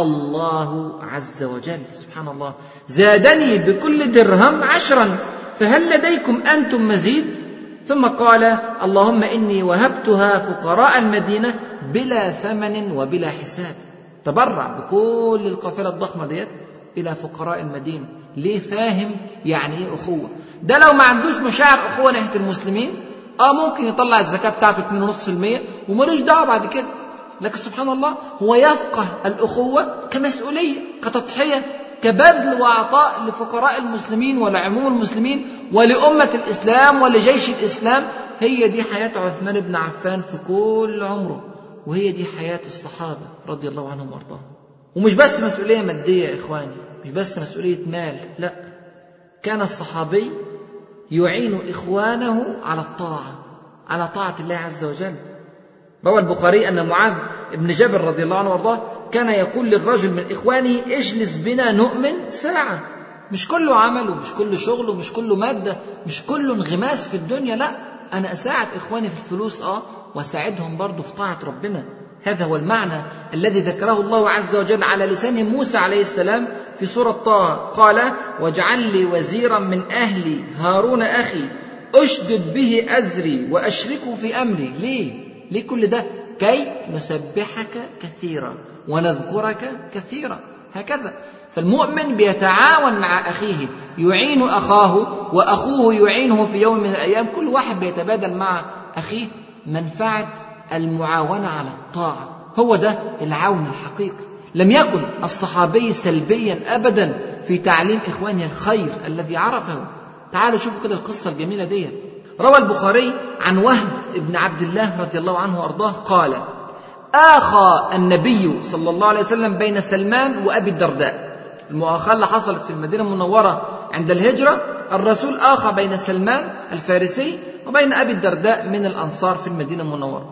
الله عز وجل سبحان الله زادني بكل درهم عشرا فهل لديكم أنتم مزيد ثم قال اللهم إني وهبتها فقراء المدينة بلا ثمن وبلا حساب تبرع بكل القافلة الضخمة ديت إلى فقراء المدينة ليه فاهم يعني إيه أخوة ده لو ما عندوش مشاعر أخوة ناحية المسلمين آه ممكن يطلع الزكاة بتاعته 2.5% وملوش دعوة بعد كده لكن سبحان الله هو يفقه الأخوة كمسؤولية كتضحية كبذل وعطاء لفقراء المسلمين ولعموم المسلمين ولأمة الإسلام ولجيش الإسلام هي دي حياة عثمان بن عفان في كل عمره وهي دي حياة الصحابة رضي الله عنهم وارضاهم ومش بس مسؤولية مادية يا إخواني مش بس مسؤولية مال لا كان الصحابي يعين إخوانه على الطاعة على طاعة الله عز وجل روى البخاري أن معاذ بن جبل رضي الله عنه وارضاه كان يقول للرجل من إخوانه اجلس بنا نؤمن ساعة مش كله عمل ومش كله شغل ومش كله مادة مش كله انغماس في الدنيا لا أنا أساعد إخواني في الفلوس آه وأساعدهم برضه في طاعة ربنا هذا هو المعنى الذي ذكره الله عز وجل على لسان موسى عليه السلام في سورة طه قال واجعل لي وزيرا من أهلي هارون أخي أشدد به أزري وأشركه في أمري ليه؟ ليه كل ده؟ كي نسبحك كثيرا ونذكرك كثيرا هكذا فالمؤمن بيتعاون مع أخيه يعين أخاه وأخوه يعينه في يوم من الأيام كل واحد بيتبادل مع أخيه منفعة المعاونة على الطاعة هو ده العون الحقيقي لم يكن الصحابي سلبيا أبدا في تعليم إخوانه الخير الذي عرفه تعالوا شوفوا كده القصة الجميلة ديت روى البخاري عن وهب بن عبد الله رضي الله عنه وأرضاه قال آخى النبي صلى الله عليه وسلم بين سلمان وأبي الدرداء المؤاخاة اللي حصلت في المدينة المنورة عند الهجرة الرسول آخى بين سلمان الفارسي وبين أبي الدرداء من الأنصار في المدينة المنورة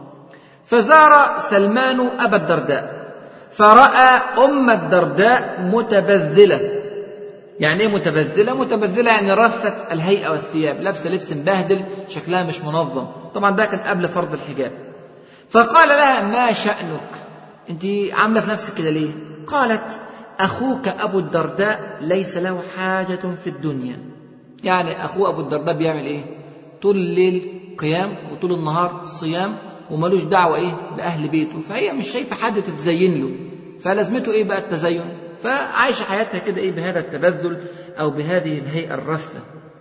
فزار سلمان أبا الدرداء فرأى أم الدرداء متبذلة يعني ايه متبذله؟ متبذله يعني رثت الهيئه والثياب، لابسه لبس مبهدل، شكلها مش منظم، طبعا ده كان قبل فرض الحجاب. فقال لها ما شأنك؟ انت عامله في نفسك كده ليه؟ قالت اخوك ابو الدرداء ليس له حاجه في الدنيا. يعني اخوه ابو الدرداء بيعمل ايه؟ طول الليل قيام وطول النهار صيام وملوش دعوه ايه؟ باهل بيته، فهي مش شايفه حد تتزين له. فلازمته ايه بقى التزين؟ فعايشة حياتها كده إيه بهذا التبذل أو بهذه الهيئة الرثة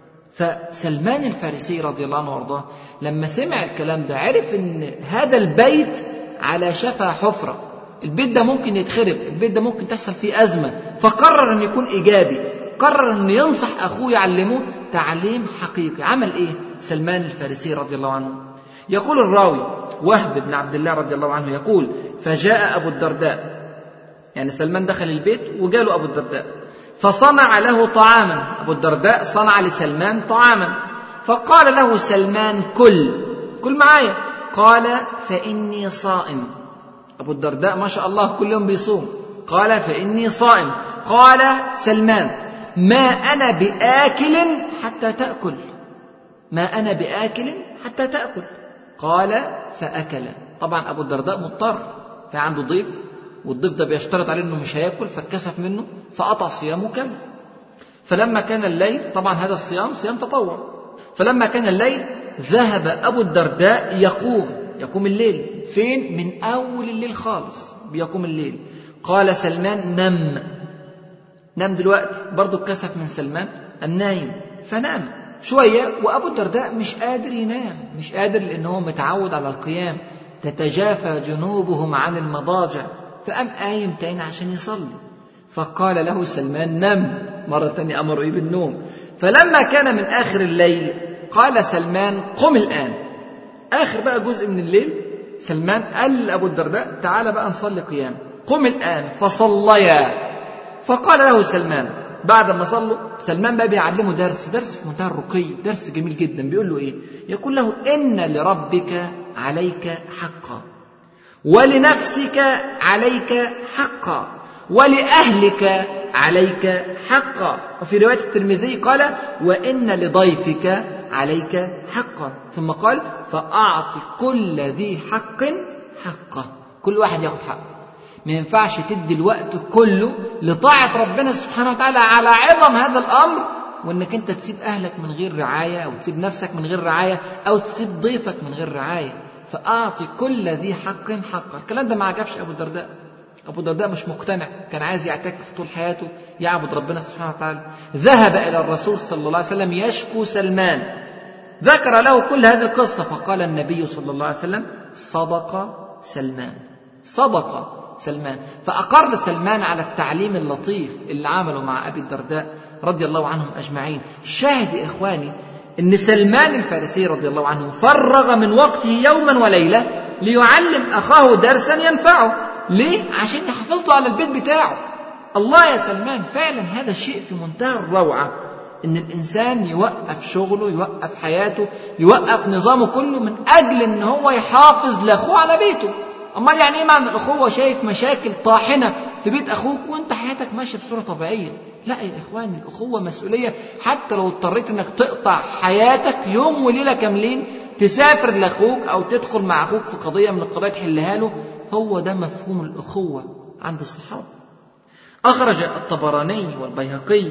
فسلمان الفارسي رضي الله عنه وارضاه لما سمع الكلام ده عرف ان هذا البيت على شفا حفرة البيت ده ممكن يتخرب البيت ده ممكن تحصل فيه أزمة فقرر أن يكون إيجابي قرر أن ينصح أخوه يعلمه تعليم حقيقي عمل إيه سلمان الفارسي رضي الله عنه يقول الراوي وهب بن عبد الله رضي الله عنه يقول فجاء أبو الدرداء يعني سلمان دخل البيت وجاله أبو الدرداء فصنع له طعاما أبو الدرداء صنع لسلمان طعاما فقال له سلمان كل كل معايا قال فإني صائم أبو الدرداء ما شاء الله كل يوم بيصوم قال فإني صائم قال سلمان ما أنا بآكل حتى تأكل ما أنا بآكل حتى تأكل قال فأكل طبعا أبو الدرداء مضطر في عنده ضيف والضيف ده بيشترط عليه انه مش هياكل فاتكسف منه فقطع صيامه كامل فلما كان الليل طبعا هذا الصيام صيام تطوع فلما كان الليل ذهب ابو الدرداء يقوم يقوم الليل فين من اول الليل خالص بيقوم الليل قال سلمان نم نام دلوقتي برضه اتكسف من سلمان النايم فنام شوية وأبو الدرداء مش قادر ينام مش قادر لأن هو متعود على القيام تتجافى جنوبهم عن المضاجع فقام قايم تاني عشان يصلي فقال له سلمان نم مرة تانية أمر إيه بالنوم فلما كان من آخر الليل قال سلمان قم الآن آخر بقى جزء من الليل سلمان قال لأبو الدرداء تعالى بقى نصلي قيام قم الآن فصليا فقال له سلمان بعد ما صلوا سلمان بقى بيعلمه درس درس في منتهى الرقي درس جميل جدا بيقول له ايه يقول له ان لربك عليك حقا ولنفسك عليك حقا ولأهلك عليك حقا وفي رواية الترمذي قال وإن لضيفك عليك حقا ثم قال فأعط كل ذي حق حقه كل واحد ياخد حقه ما ينفعش تدي الوقت كله لطاعة ربنا سبحانه وتعالى على عظم هذا الأمر وإنك أنت تسيب أهلك من غير رعاية أو تسيب نفسك من غير رعاية أو تسيب ضيفك من غير رعاية فأعطي كل ذي حق حقه الكلام ده ما عجبش أبو الدرداء أبو الدرداء مش مقتنع كان عايز يعتكف طول حياته يعبد ربنا سبحانه وتعالى ذهب إلى الرسول صلى الله عليه وسلم يشكو سلمان ذكر له كل هذه القصة فقال النبي صلى الله عليه وسلم صدق سلمان صدق سلمان فأقر سلمان على التعليم اللطيف اللي عمله مع أبي الدرداء رضي الله عنهم أجمعين شاهد يا إخواني أن سلمان الفارسي رضي الله عنه فرغ من وقته يوما وليلة ليعلم أخاه درسا ينفعه ليه؟ عشان يحافظ له على البيت بتاعه الله يا سلمان فعلا هذا شيء في منتهى الروعة ان الانسان يوقف شغله يوقف حياته يوقف نظامه كله من اجل ان هو يحافظ لاخوه على بيته امال يعني ايه معنى الاخوه شايف مشاكل طاحنه في بيت اخوك وانت حياتك ماشيه بصوره طبيعيه لا يا اخواني الاخوه مسؤوليه حتى لو اضطريت انك تقطع حياتك يوم وليله كاملين تسافر لاخوك او تدخل مع اخوك في قضيه من القضايا تحلها له هو ده مفهوم الاخوه عند الصحابه اخرج الطبراني والبيهقي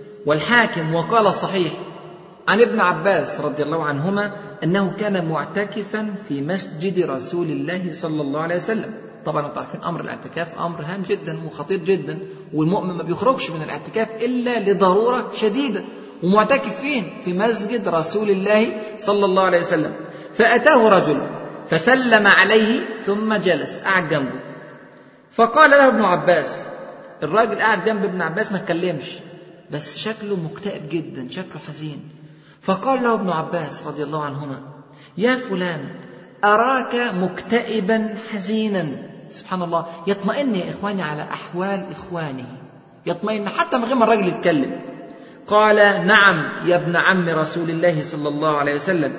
والحاكم وقال صحيح عن ابن عباس رضي الله عنهما انه كان معتكفا في مسجد رسول الله صلى الله عليه وسلم طبعا انتم عارفين امر الاعتكاف امر هام جدا وخطير جدا والمؤمن ما بيخرجش من الاعتكاف الا لضروره شديده ومعتكف فين في مسجد رسول الله صلى الله عليه وسلم فاتاه رجل فسلم عليه ثم جلس قعد جنبه فقال له ابن عباس الراجل قاعد جنب ابن عباس ما اتكلمش بس شكله مكتئب جدا شكله حزين فقال له ابن عباس رضي الله عنهما يا فلان أراك مكتئبا حزينا سبحان الله يطمئن يا إخواني على أحوال إخوانه يطمئن حتى من غير ما الراجل يتكلم قال نعم يا ابن عم رسول الله صلى الله عليه وسلم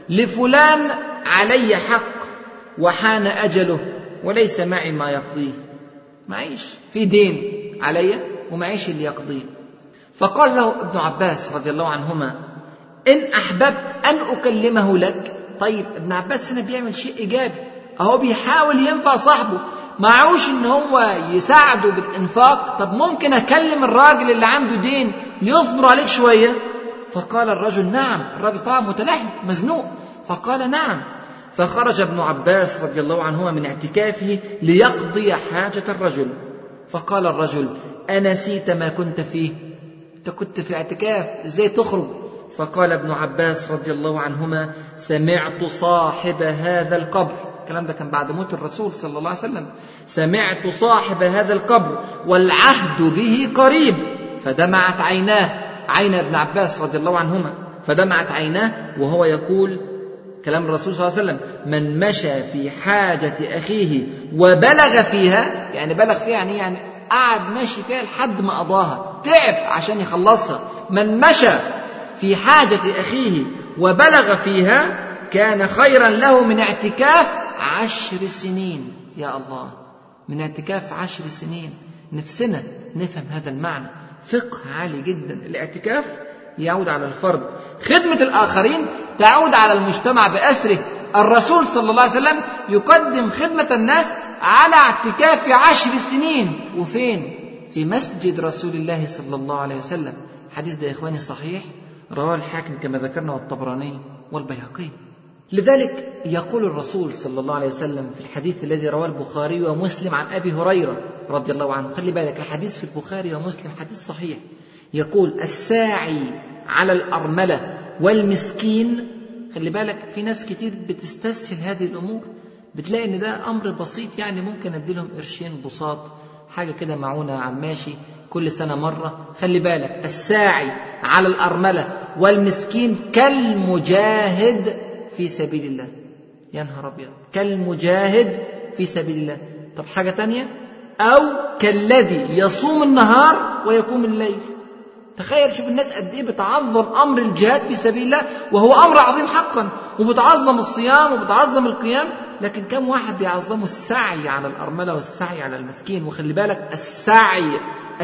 لفلان علي حق وحان أجله وليس معي ما يقضيه معيش في دين علي ومعيش اللي يقضيه فقال له ابن عباس رضي الله عنهما إن أحببت أن أكلمه لك طيب ابن عباس هنا بيعمل شيء إيجابي أهو بيحاول ينفع صاحبه معهوش إن هو يساعده بالإنفاق طب ممكن أكلم الراجل اللي عنده دين يصبر عليك شوية فقال الرجل نعم الراجل طبعا متلهف مزنوق فقال نعم فخرج ابن عباس رضي الله عنهما من اعتكافه ليقضي حاجة الرجل فقال الرجل أنسيت ما كنت فيه أنت كنت في اعتكاف إزاي تخرج فقال ابن عباس رضي الله عنهما سمعت صاحب هذا القبر الكلام ده كان بعد موت الرسول صلى الله عليه وسلم سمعت صاحب هذا القبر والعهد به قريب فدمعت عيناه عين ابن عباس رضي الله عنهما فدمعت عيناه وهو يقول كلام الرسول صلى الله عليه وسلم من مشى في حاجة أخيه وبلغ فيها يعني بلغ فيها يعني يعني قعد ماشي فيها لحد ما قضاها تعب عشان يخلصها من مشى في حاجة أخيه وبلغ فيها كان خيرا له من اعتكاف عشر سنين يا الله من اعتكاف عشر سنين نفسنا نفهم هذا المعنى فقه عالي جدا الاعتكاف يعود على الفرد خدمة الآخرين تعود على المجتمع بأسره الرسول صلى الله عليه وسلم يقدم خدمة الناس على اعتكاف عشر سنين وفين في مسجد رسول الله صلى الله عليه وسلم حديث ده يا إخواني صحيح رواه الحاكم كما ذكرنا والطبراني والبيهقي لذلك يقول الرسول صلى الله عليه وسلم في الحديث الذي رواه البخاري ومسلم عن ابي هريره رضي الله عنه خلي بالك الحديث في البخاري ومسلم حديث صحيح يقول الساعي على الارمله والمسكين خلي بالك في ناس كتير بتستسهل هذه الامور بتلاقي ان ده امر بسيط يعني ممكن ادي لهم قرشين بساط حاجه كده معونه على الماشي كل سنة مرة خلي بالك الساعي على الأرملة والمسكين كالمجاهد في سبيل الله يا نهار أبيض كالمجاهد في سبيل الله طب حاجة تانية أو كالذي يصوم النهار ويقوم الليل تخيل شوف الناس قد ايه بتعظم امر الجهاد في سبيل الله وهو امر عظيم حقا وبتعظم الصيام وبتعظم القيام لكن كم واحد بيعظموا السعي على الارمله والسعي على المسكين وخلي بالك السعي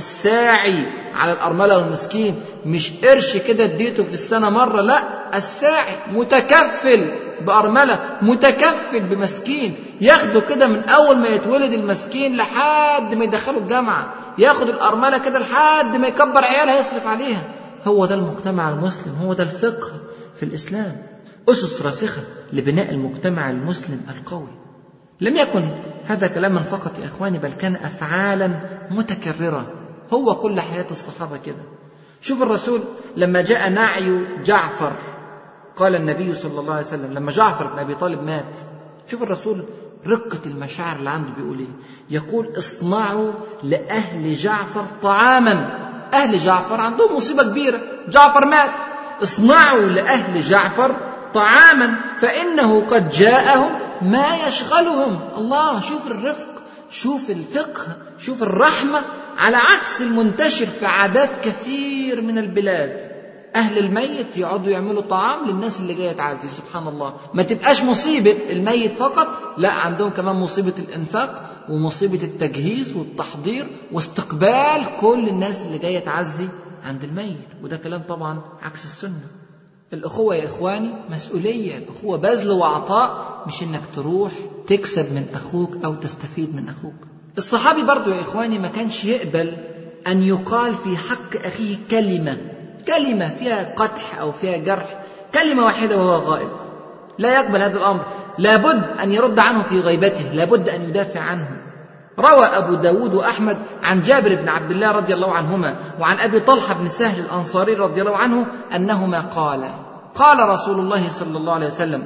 الساعي على الأرملة والمسكين مش قرش كده اديته في السنة مرة لا الساعي متكفل بأرملة متكفل بمسكين ياخده كده من أول ما يتولد المسكين لحد ما يدخله الجامعة ياخد الأرملة كده لحد ما يكبر عيالها يصرف عليها هو ده المجتمع المسلم هو ده الفقه في الإسلام أسس راسخة لبناء المجتمع المسلم القوي لم يكن هذا كلاما فقط يا إخواني بل كان أفعالا متكررة هو كل حياة الصحابة كده شوف الرسول لما جاء نعي جعفر قال النبي صلى الله عليه وسلم لما جعفر بن أبي طالب مات شوف الرسول رقة المشاعر اللي عنده بيقول ايه يقول اصنعوا لأهل جعفر طعاما أهل جعفر عندهم مصيبة كبيرة جعفر مات اصنعوا لأهل جعفر طعاما فإنه قد جاءهم ما يشغلهم الله شوف الرفق شوف الفقه شوف الرحمة على عكس المنتشر في عادات كثير من البلاد أهل الميت يقعدوا يعملوا طعام للناس اللي جاية تعزي سبحان الله ما تبقاش مصيبة الميت فقط لا عندهم كمان مصيبة الإنفاق ومصيبة التجهيز والتحضير واستقبال كل الناس اللي جاية تعزي عند الميت وده كلام طبعا عكس السنة الأخوة يا إخواني مسؤولية الأخوة بذل وعطاء مش إنك تروح تكسب من أخوك أو تستفيد من أخوك الصحابي برضو يا إخواني ما كانش يقبل أن يقال في حق أخيه كلمة كلمة فيها قدح أو فيها جرح كلمة واحدة وهو غائب لا يقبل هذا الأمر لابد أن يرد عنه في غيبته لابد أن يدافع عنه روى أبو داود وأحمد عن جابر بن عبد الله رضي الله عنهما وعن أبي طلحة بن سهل الأنصاري رضي الله عنه أنهما قال قال رسول الله صلى الله عليه وسلم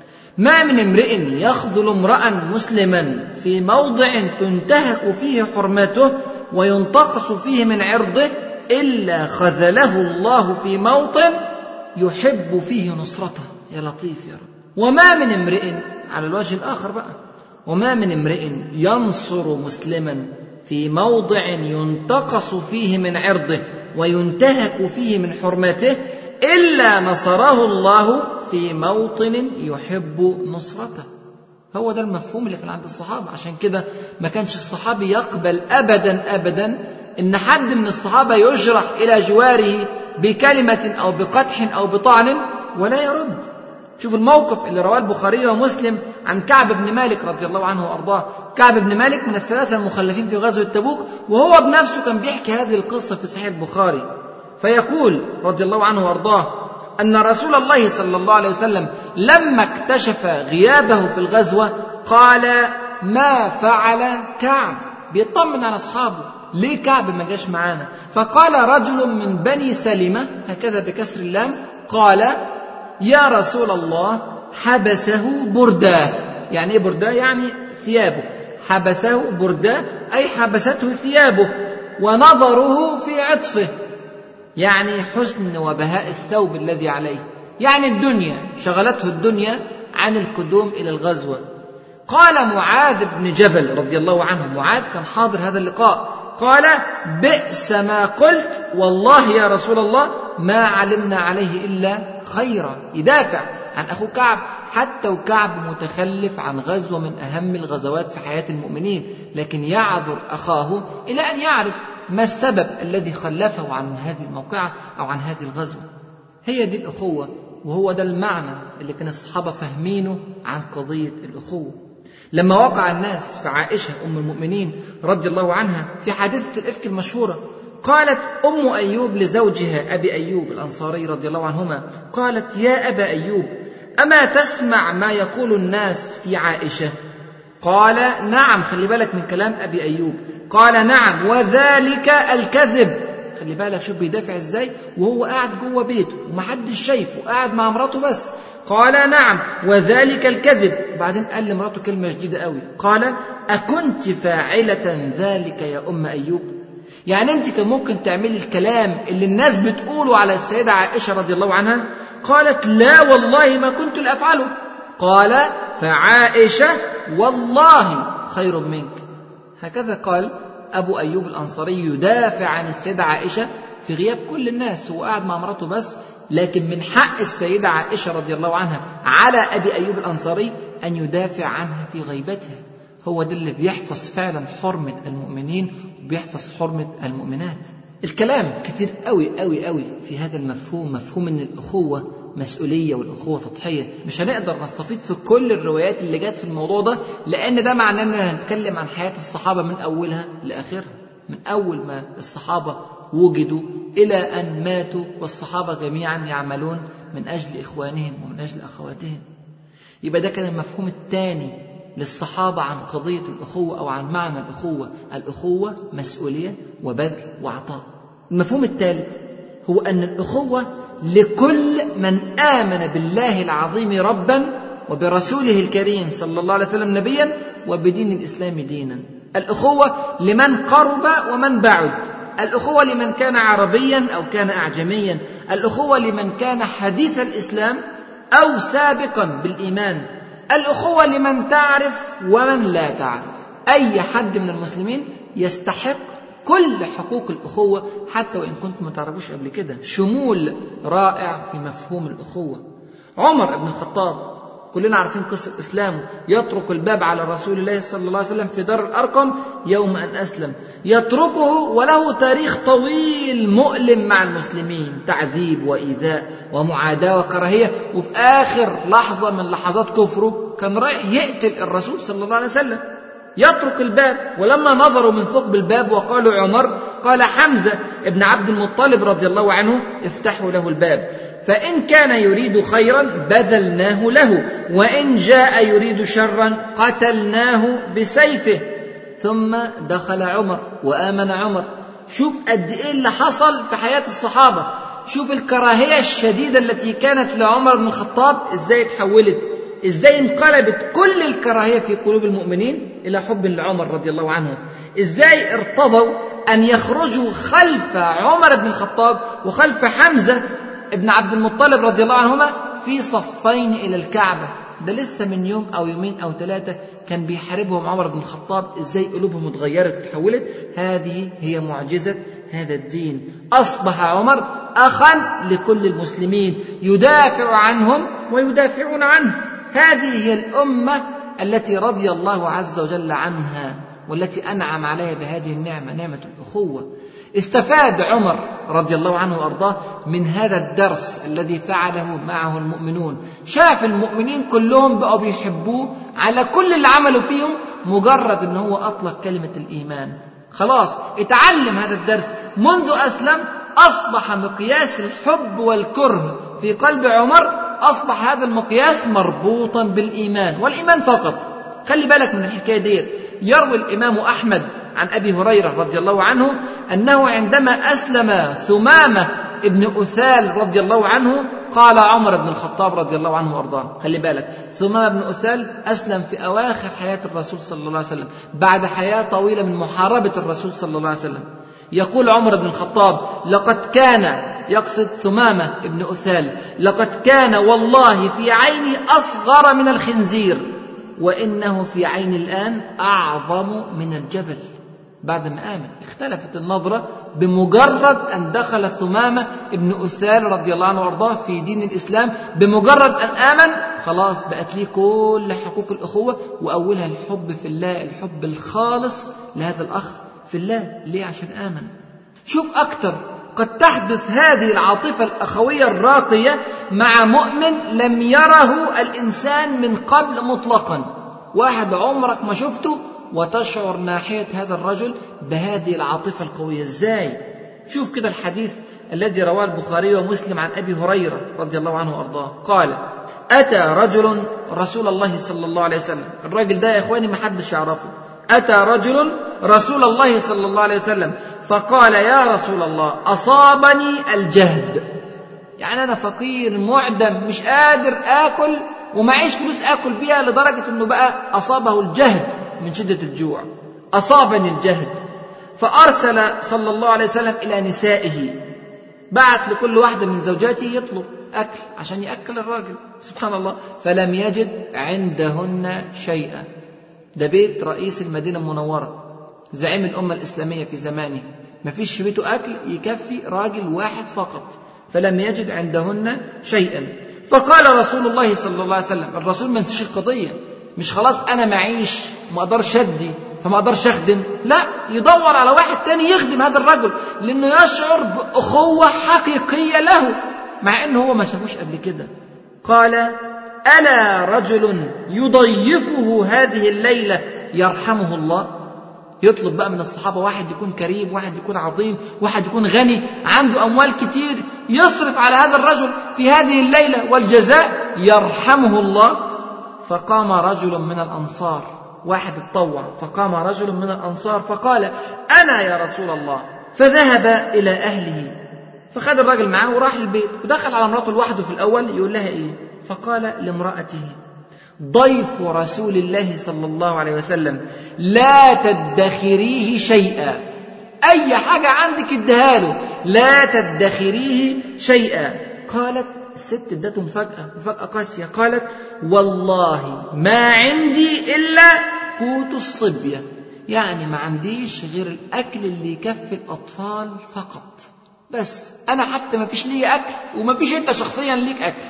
ما من امرئ يخذل امرأ مسلما في موضع تنتهك فيه حرمته وينتقص فيه من عرضه إلا خذله الله في موطن يحب فيه نصرته يا لطيف يا رب وما من امرئ على الوجه الآخر بقى وما من امرئ ينصر مسلما في موضع ينتقص فيه من عرضه وينتهك فيه من حرمته الا نصره الله في موطن يحب نصرته هو ده المفهوم اللي كان عند الصحابه عشان كده ما كانش الصحابي يقبل ابدا ابدا ان حد من الصحابه يجرح الى جواره بكلمه او بقدح او بطعن ولا يرد شوف الموقف اللي رواه البخاري ومسلم عن كعب بن مالك رضي الله عنه وارضاه كعب بن مالك من الثلاثه المخلفين في غزوه تبوك وهو بنفسه كان بيحكي هذه القصه في صحيح البخاري فيقول رضي الله عنه وارضاه ان رسول الله صلى الله عليه وسلم لما اكتشف غيابه في الغزوه قال ما فعل كعب بيطمن على اصحابه ليه كعب ما جاش معانا فقال رجل من بني سلمه هكذا بكسر اللام قال يا رسول الله حبسه برداه يعني ايه برداه يعني ثيابه حبسه برداه اي حبسته ثيابه ونظره في عطفه يعني حسن وبهاء الثوب الذي عليه يعني الدنيا شغلته الدنيا عن القدوم الى الغزوه قال معاذ بن جبل رضي الله عنه معاذ كان حاضر هذا اللقاء قال بئس ما قلت والله يا رسول الله ما علمنا عليه الا خيرا يدافع عن اخوه كعب حتى وكعب متخلف عن غزوه من اهم الغزوات في حياه المؤمنين لكن يعذر اخاه الى ان يعرف ما السبب الذي خلفه عن هذه الموقعة أو عن هذه الغزوة هي دي الأخوة وهو ده المعنى اللي كان الصحابة فاهمينه عن قضية الأخوة لما وقع الناس في عائشة أم المؤمنين رضي الله عنها في حادثة الإفك المشهورة قالت أم أيوب لزوجها أبي أيوب الأنصاري رضي الله عنهما قالت يا أبا أيوب أما تسمع ما يقول الناس في عائشة قال نعم خلي بالك من كلام أبي أيوب قال نعم وذلك الكذب خلي بالك شوف بيدافع ازاي وهو قاعد جوه بيته ومحدش شايفه قاعد مع مراته بس قال نعم وذلك الكذب بعدين قال لمراته كلمة جديدة قوي قال أكنت فاعلة ذلك يا أم أيوب يعني أنت كان ممكن تعملي الكلام اللي الناس بتقوله على السيدة عائشة رضي الله عنها قالت لا والله ما كنت لأفعله قال فعائشة والله خير منك هكذا قال أبو أيوب الأنصاري يدافع عن السيدة عائشة في غياب كل الناس هو قاعد مع مراته بس لكن من حق السيدة عائشة رضي الله عنها على أبي أيوب الأنصاري أن يدافع عنها في غيبتها هو ده اللي بيحفظ فعلا حرمة المؤمنين وبيحفظ حرمة المؤمنات الكلام كتير قوي قوي قوي في هذا المفهوم مفهوم ان الاخوه مسؤوليه والاخوه تضحيه مش هنقدر نستفيد في كل الروايات اللي جت في الموضوع ده لان ده معناه اننا هنتكلم عن حياه الصحابه من اولها لاخرها من اول ما الصحابه وجدوا الى ان ماتوا والصحابه جميعا يعملون من اجل اخوانهم ومن اجل اخواتهم يبقى ده كان المفهوم الثاني للصحابة عن قضية الأخوة أو عن معنى الأخوة الأخوة مسؤولية وبذل وعطاء المفهوم الثالث هو أن الأخوة لكل من آمن بالله العظيم ربا وبرسوله الكريم صلى الله عليه وسلم نبيا وبدين الإسلام دينا الأخوة لمن قرب ومن بعد الأخوة لمن كان عربيا أو كان أعجميا الأخوة لمن كان حديث الإسلام أو سابقا بالإيمان الأخوة لمن تعرف ومن لا تعرف أي حد من المسلمين يستحق كل حقوق الأخوة حتى وإن كنتم ما تعرفوش قبل كده شمول رائع في مفهوم الأخوة عمر بن الخطاب كلنا عارفين قصة إسلامه يترك الباب على رسول الله صلى الله عليه وسلم في دار الأرقم يوم أن أسلم يتركه وله تاريخ طويل مؤلم مع المسلمين تعذيب وإيذاء ومعاداة وكراهية وفي آخر لحظة من لحظات كفره كان رايح يقتل الرسول صلى الله عليه وسلم يترك الباب ولما نظروا من ثقب الباب وقالوا عمر قال حمزة ابن عبد المطلب رضي الله عنه افتحوا له الباب فإن كان يريد خيرا بذلناه له وإن جاء يريد شرا قتلناه بسيفه ثم دخل عمر وآمن عمر شوف قد إيه اللي حصل في حياة الصحابة شوف الكراهية الشديدة التي كانت لعمر بن الخطاب إزاي اتحولت ازاي انقلبت كل الكراهيه في قلوب المؤمنين الى حب لعمر رضي الله عنه ازاي ارتضوا ان يخرجوا خلف عمر بن الخطاب وخلف حمزه ابن عبد المطلب رضي الله عنهما في صفين الى الكعبه ده لسه من يوم او يومين او ثلاثه كان بيحاربهم عمر بن الخطاب ازاي قلوبهم اتغيرت وتحولت هذه هي معجزه هذا الدين اصبح عمر اخا لكل المسلمين يدافع عنهم ويدافعون عنه هذه هي الأمة التي رضي الله عز وجل عنها والتي أنعم عليها بهذه النعمة نعمة الأخوة استفاد عمر رضي الله عنه وأرضاه من هذا الدرس الذي فعله معه المؤمنون شاف المؤمنين كلهم بقوا بيحبوه على كل اللي عملوا فيهم مجرد أن هو أطلق كلمة الإيمان خلاص اتعلم هذا الدرس منذ أسلم أصبح مقياس الحب والكره في قلب عمر أصبح هذا المقياس مربوطا بالإيمان والإيمان فقط خلي بالك من الحكاية ديت يروي الإمام أحمد عن أبي هريرة رضي الله عنه أنه عندما أسلم ثمامة ابن أثال رضي الله عنه قال عمر بن الخطاب رضي الله عنه وأرضاه خلي بالك ثمامة بن أثال أسلم في أواخر حياة الرسول صلى الله عليه وسلم بعد حياة طويلة من محاربة الرسول صلى الله عليه وسلم يقول عمر بن الخطاب لقد كان يقصد ثمامة ابن أثال لقد كان والله في عيني أصغر من الخنزير وإنه في عيني الآن أعظم من الجبل بعد ما آمن اختلفت النظرة بمجرد أن دخل ثمامة ابن أثال رضي الله عنه وأرضاه في دين الإسلام بمجرد أن آمن خلاص بقت ليه كل حقوق الأخوة وأولها الحب في الله الحب الخالص لهذا الأخ في الله ليه عشان آمن شوف أكتر قد تحدث هذه العاطفة الأخوية الراقية مع مؤمن لم يره الإنسان من قبل مطلقا واحد عمرك ما شفته وتشعر ناحية هذا الرجل بهذه العاطفة القوية ازاي شوف كده الحديث الذي رواه البخاري ومسلم عن أبي هريرة رضي الله عنه وأرضاه قال أتى رجل رسول الله صلى الله عليه وسلم الراجل ده يا إخواني ما حدش يعرفه أتى رجل رسول الله صلى الله عليه وسلم فقال يا رسول الله أصابني الجهد يعني أنا فقير معدم مش قادر آكل ومعيش فلوس آكل بيها لدرجة أنه بقى أصابه الجهد من شدة الجوع أصابني الجهد فأرسل صلى الله عليه وسلم إلى نسائه بعت لكل واحدة من زوجاته يطلب أكل عشان يأكل الراجل سبحان الله فلم يجد عندهن شيئا ده بيت رئيس المدينة المنورة زعيم الأمة الإسلامية في زمانه ما فيش في بيته أكل يكفي راجل واحد فقط فلم يجد عندهن شيئا فقال رسول الله صلى الله عليه وسلم الرسول ما نسيش القضية مش خلاص أنا معيش ما أقدرش أدي فما أقدرش أخدم لا يدور على واحد تاني يخدم هذا الرجل لأنه يشعر بأخوة حقيقية له مع أنه هو ما شافوش قبل كده قال ألا رجل يضيفه هذه الليلة يرحمه الله يطلب بقى من الصحابة واحد يكون كريم واحد يكون عظيم واحد يكون غني عنده أموال كتير يصرف على هذا الرجل في هذه الليلة والجزاء يرحمه الله فقام رجل من الأنصار واحد اتطوع فقام رجل من الأنصار فقال أنا يا رسول الله فذهب إلى أهله فخد الراجل معاه وراح البيت ودخل على مراته لوحده في الأول يقول لها إيه فقال لامرأته ضيف رسول الله صلى الله عليه وسلم لا تدخريه شيئا أي حاجة عندك اديها له لا تدخريه شيئا قالت الست ادته مفاجأة مفاجأة قاسية قالت والله ما عندي إلا قوت الصبية يعني ما عنديش غير الأكل اللي يكفي الأطفال فقط بس أنا حتى ما فيش لي أكل وما فيش أنت شخصيا ليك أكل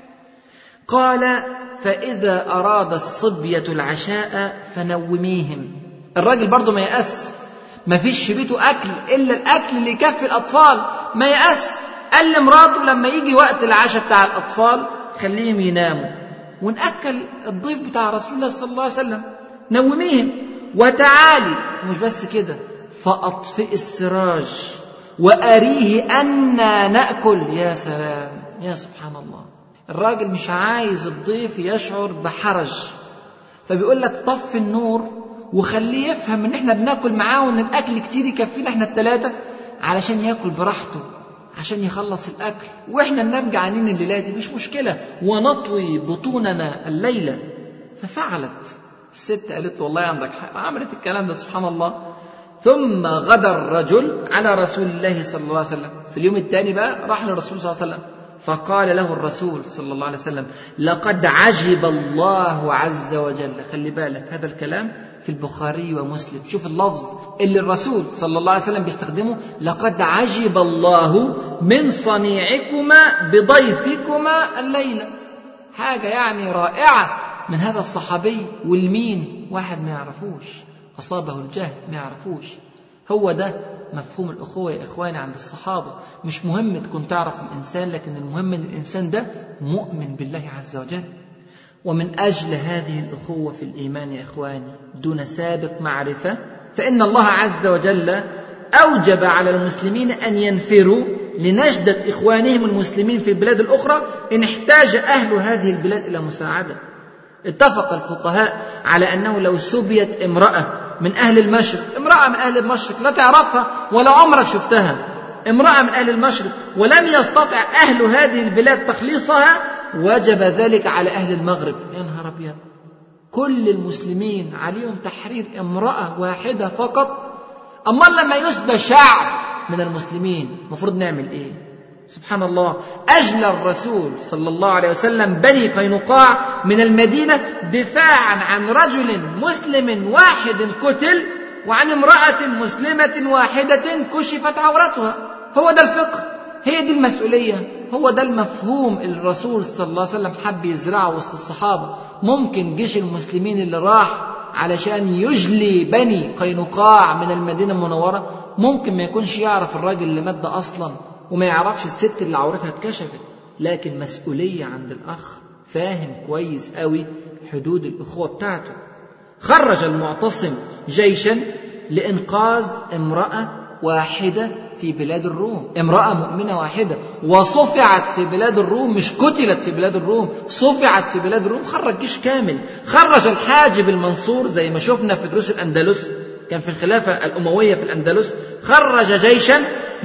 قال فإذا أراد الصبية العشاء فنوميهم الراجل برضه ما يأس ما فيش في بيته أكل إلا الأكل اللي يكفي الأطفال ما يأس قال لمراته لما يجي وقت العشاء بتاع الأطفال خليهم يناموا ونأكل الضيف بتاع رسول الله صلى الله عليه وسلم نوميهم وتعالي مش بس كده فأطفئ السراج وأريه أنا نأكل يا سلام يا سبحان الله الراجل مش عايز الضيف يشعر بحرج فبيقول لك طف النور وخليه يفهم ان احنا بناكل معاه وان الاكل كتير يكفينا احنا الثلاثه علشان ياكل براحته عشان يخلص الاكل واحنا ننام جعانين الليله دي مش مشكله ونطوي بطوننا الليله ففعلت الست قالت والله عندك حق عملت الكلام ده سبحان الله ثم غدا الرجل على رسول الله صلى الله عليه وسلم في اليوم الثاني بقى راح للرسول صلى الله عليه وسلم فقال له الرسول صلى الله عليه وسلم لقد عجب الله عز وجل خلي بالك هذا الكلام في البخاري ومسلم شوف اللفظ اللي الرسول صلى الله عليه وسلم بيستخدمه لقد عجب الله من صنيعكما بضيفكما الليلة حاجة يعني رائعة من هذا الصحابي والمين واحد ما يعرفوش أصابه الجهل ما يعرفوش هو ده مفهوم الأخوة يا إخواني عند الصحابة مش مهم تكون تعرف الإنسان لكن المهم أن الإنسان ده مؤمن بالله عز وجل ومن أجل هذه الأخوة في الإيمان يا إخواني دون سابق معرفة فإن الله عز وجل أوجب على المسلمين أن ينفروا لنجدة إخوانهم المسلمين في البلاد الأخرى إن احتاج أهل هذه البلاد إلى مساعدة اتفق الفقهاء على أنه لو سبيت امرأة من أهل المشرق امرأة من أهل المشرق لا تعرفها ولا عمرك شفتها امرأة من أهل المشرق ولم يستطع أهل هذه البلاد تخليصها وجب ذلك على أهل المغرب يا نهار أبيض كل المسلمين عليهم تحرير امرأة واحدة فقط أما لما يسبى شعب من المسلمين المفروض نعمل إيه سبحان الله أجلى الرسول صلى الله عليه وسلم بني قينقاع من المدينة دفاعا عن رجل مسلم واحد قتل وعن امرأة مسلمة واحدة كشفت عورتها هو ده الفقه هي دي المسؤولية هو ده المفهوم اللي الرسول صلى الله عليه وسلم حب يزرعه وسط الصحابة ممكن جيش المسلمين اللي راح علشان يجلي بني قينقاع من المدينة المنورة ممكن ما يكونش يعرف الراجل اللي مات ده أصلا وما يعرفش الست اللي عورتها اتكشفت لكن مسؤولية عند الأخ فاهم كويس قوي حدود الأخوة بتاعته خرج المعتصم جيشا لإنقاذ امرأة واحدة في بلاد الروم امرأة مؤمنة واحدة وصفعت في بلاد الروم مش قتلت في بلاد الروم صفعت في بلاد الروم خرج جيش كامل خرج الحاجب المنصور زي ما شفنا في دروس الأندلس كان في الخلافة الأموية في الأندلس خرج جيشا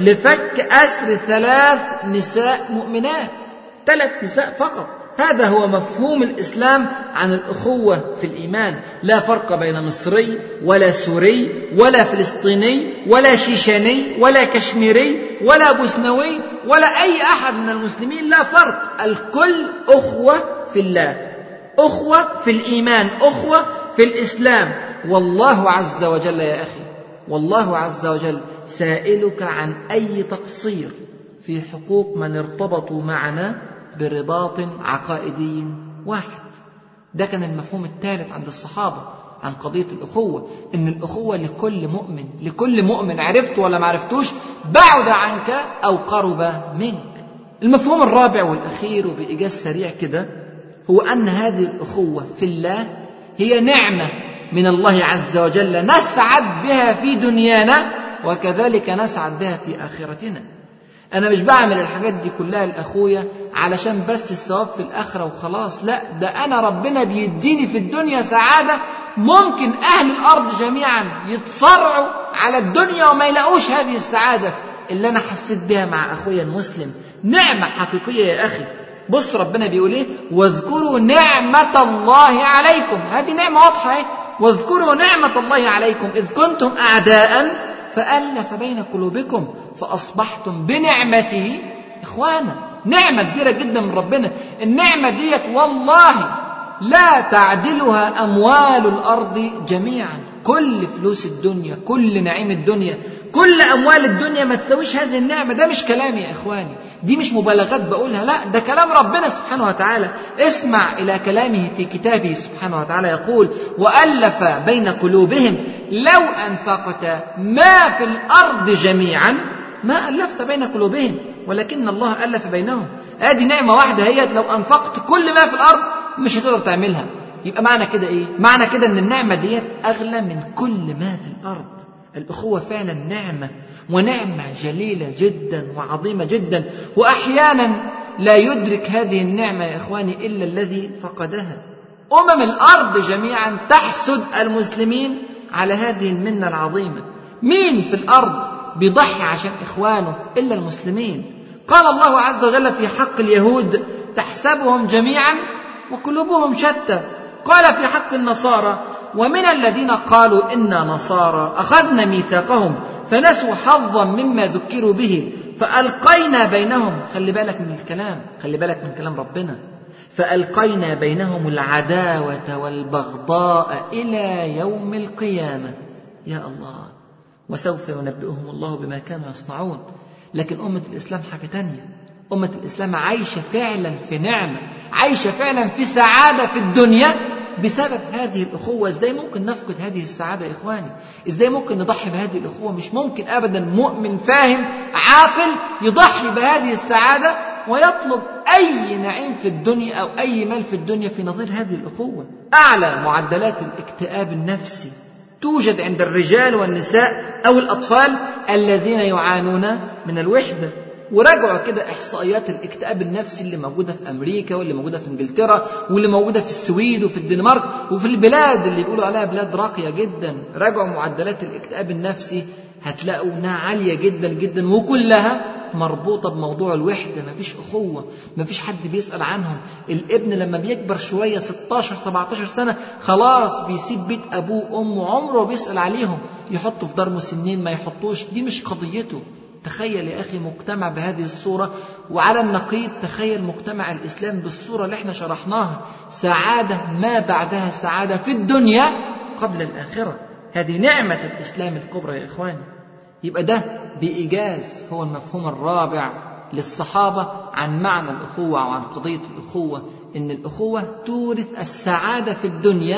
لفك أسر ثلاث نساء مؤمنات ثلاث نساء فقط هذا هو مفهوم الاسلام عن الاخوه في الايمان لا فرق بين مصري ولا سوري ولا فلسطيني ولا شيشاني ولا كشميري ولا بوسنوي ولا اي احد من المسلمين لا فرق الكل اخوه في الله اخوه في الايمان اخوه في الاسلام والله عز وجل يا اخي والله عز وجل سائلك عن اي تقصير في حقوق من ارتبطوا معنا برباط عقائدي واحد ده كان المفهوم الثالث عند الصحابة عن قضية الأخوة إن الأخوة لكل مؤمن لكل مؤمن عرفت ولا ما عرفتوش بعد عنك أو قرب منك المفهوم الرابع والأخير وبإيجاز سريع كده هو أن هذه الأخوة في الله هي نعمة من الله عز وجل نسعد بها في دنيانا وكذلك نسعد بها في آخرتنا انا مش بعمل الحاجات دي كلها لاخويا علشان بس الثواب في الاخره وخلاص لا ده انا ربنا بيديني في الدنيا سعاده ممكن اهل الارض جميعا يتصارعوا على الدنيا وما يلاقوش هذه السعاده اللي انا حسيت بها مع اخويا المسلم نعمه حقيقيه يا اخي بص ربنا بيقول ايه واذكروا نعمه الله عليكم هذه نعمه واضحه اهي واذكروا نعمه الله عليكم اذ كنتم اعداء فألف بين قلوبكم فأصبحتم بنعمته إخوانا نعمة كبيرة جدا من ربنا النعمة ديت والله لا تعدلها أموال الأرض جميعا كل فلوس الدنيا كل نعيم الدنيا كل أموال الدنيا ما تسويش هذه النعمة ده مش كلامي يا إخواني دي مش مبالغات بقولها لا ده كلام ربنا سبحانه وتعالى اسمع إلى كلامه في كتابه سبحانه وتعالى يقول وألف بين قلوبهم لو أنفقت ما في الأرض جميعا ما ألفت بين قلوبهم ولكن الله ألف بينهم هذه نعمة واحدة هي لو أنفقت كل ما في الأرض مش هتقدر تعملها يبقى معنى كده إيه؟ معنى كده إن النعمة ديت أغلى من كل ما في الأرض الأخوة فعلا نعمة ونعمة جليلة جدا وعظيمة جدا وأحيانا لا يدرك هذه النعمة يا إخواني إلا الذي فقدها أمم الأرض جميعا تحسد المسلمين على هذه المنة العظيمة مين في الأرض بيضحي عشان إخوانه إلا المسلمين قال الله عز وجل في حق اليهود تحسبهم جميعا وقلوبهم شتى قال في حق النصارى ومن الذين قالوا إنا نصارى أخذنا ميثاقهم فنسوا حظا مما ذكروا به فألقينا بينهم خلي بالك من الكلام خلي بالك من كلام ربنا فألقينا بينهم العداوة والبغضاء إلى يوم القيامة يا الله وسوف ينبئهم الله بما كانوا يصنعون لكن أمة الإسلام حاجة تانية أمة الإسلام عايشة فعلا في نعمة عايشة فعلا في سعادة في الدنيا بسبب هذه الأخوة إزاي ممكن نفقد هذه السعادة يا إخواني إزاي ممكن نضحي بهذه الأخوة مش ممكن أبدا مؤمن فاهم عاقل يضحي بهذه السعادة ويطلب أي نعيم في الدنيا أو أي مال في الدنيا في نظير هذه الأخوة أعلى معدلات الاكتئاب النفسي توجد عند الرجال والنساء أو الأطفال الذين يعانون من الوحدة وراجعوا كده احصائيات الاكتئاب النفسي اللي موجوده في امريكا واللي موجوده في انجلترا واللي موجوده في السويد وفي الدنمارك وفي البلاد اللي بيقولوا عليها بلاد راقيه جدا راجعوا معدلات الاكتئاب النفسي هتلاقوا انها عاليه جدا جدا وكلها مربوطة بموضوع الوحدة مفيش أخوة مفيش حد بيسأل عنهم الابن لما بيكبر شوية 16 17 سنة خلاص بيسيب بيت أبوه وأمه عمره بيسأل عليهم يحطوا في دار مسنين ما يحطوش دي مش قضيته تخيل يا أخي مجتمع بهذه الصورة وعلى النقيض تخيل مجتمع الإسلام بالصورة اللي احنا شرحناها سعادة ما بعدها سعادة في الدنيا قبل الآخرة هذه نعمة الإسلام الكبرى يا إخواني يبقى ده بإيجاز هو المفهوم الرابع للصحابة عن معنى الأخوة وعن قضية الأخوة إن الأخوة تورث السعادة في الدنيا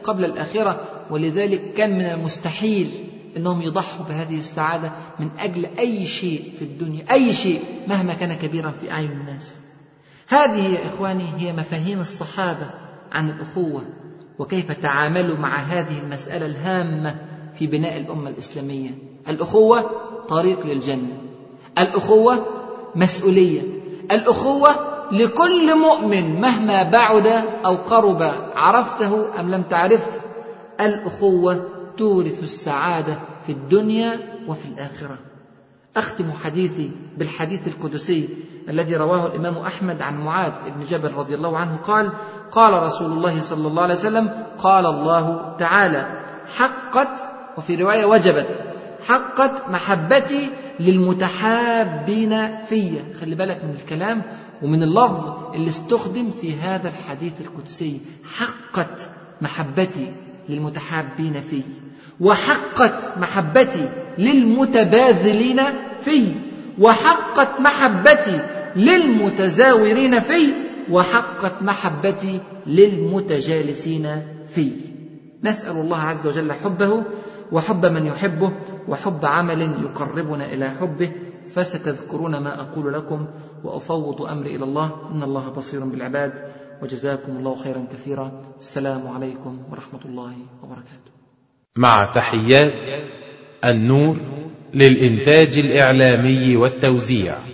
قبل الآخرة ولذلك كان من المستحيل أنهم يضحوا بهذه السعادة من أجل أي شيء في الدنيا أي شيء مهما كان كبيرا في أعين الناس هذه يا إخواني هي مفاهيم الصحابة عن الأخوة وكيف تعاملوا مع هذه المسألة الهامة في بناء الأمة الإسلامية الأخوة طريق للجنة الأخوة مسؤولية الأخوة لكل مؤمن مهما بعد أو قرب عرفته أم لم تعرفه الأخوة تورث السعادة في الدنيا وفي الآخرة أختم حديثي بالحديث القدسي الذي رواه الإمام أحمد عن معاذ بن جبل رضي الله عنه قال قال رسول الله صلى الله عليه وسلم قال الله تعالى حقت وفي رواية وجبت حقت محبتي للمتحابين في خلي بالك من الكلام ومن اللفظ اللي استخدم في هذا الحديث القدسي حقت محبتي للمتحابين في وحقت محبتي للمتباذلين في وحقت محبتي للمتزاورين في وحقت محبتي للمتجالسين في نسال الله عز وجل حبه وحب من يحبه وحب عمل يقربنا الى حبه فستذكرون ما اقول لكم وافوض امري الى الله ان الله بصير بالعباد وجزاكم الله خيرا كثيرا السلام عليكم ورحمه الله وبركاته مع تحيات النور للإنتاج الإعلامي والتوزيع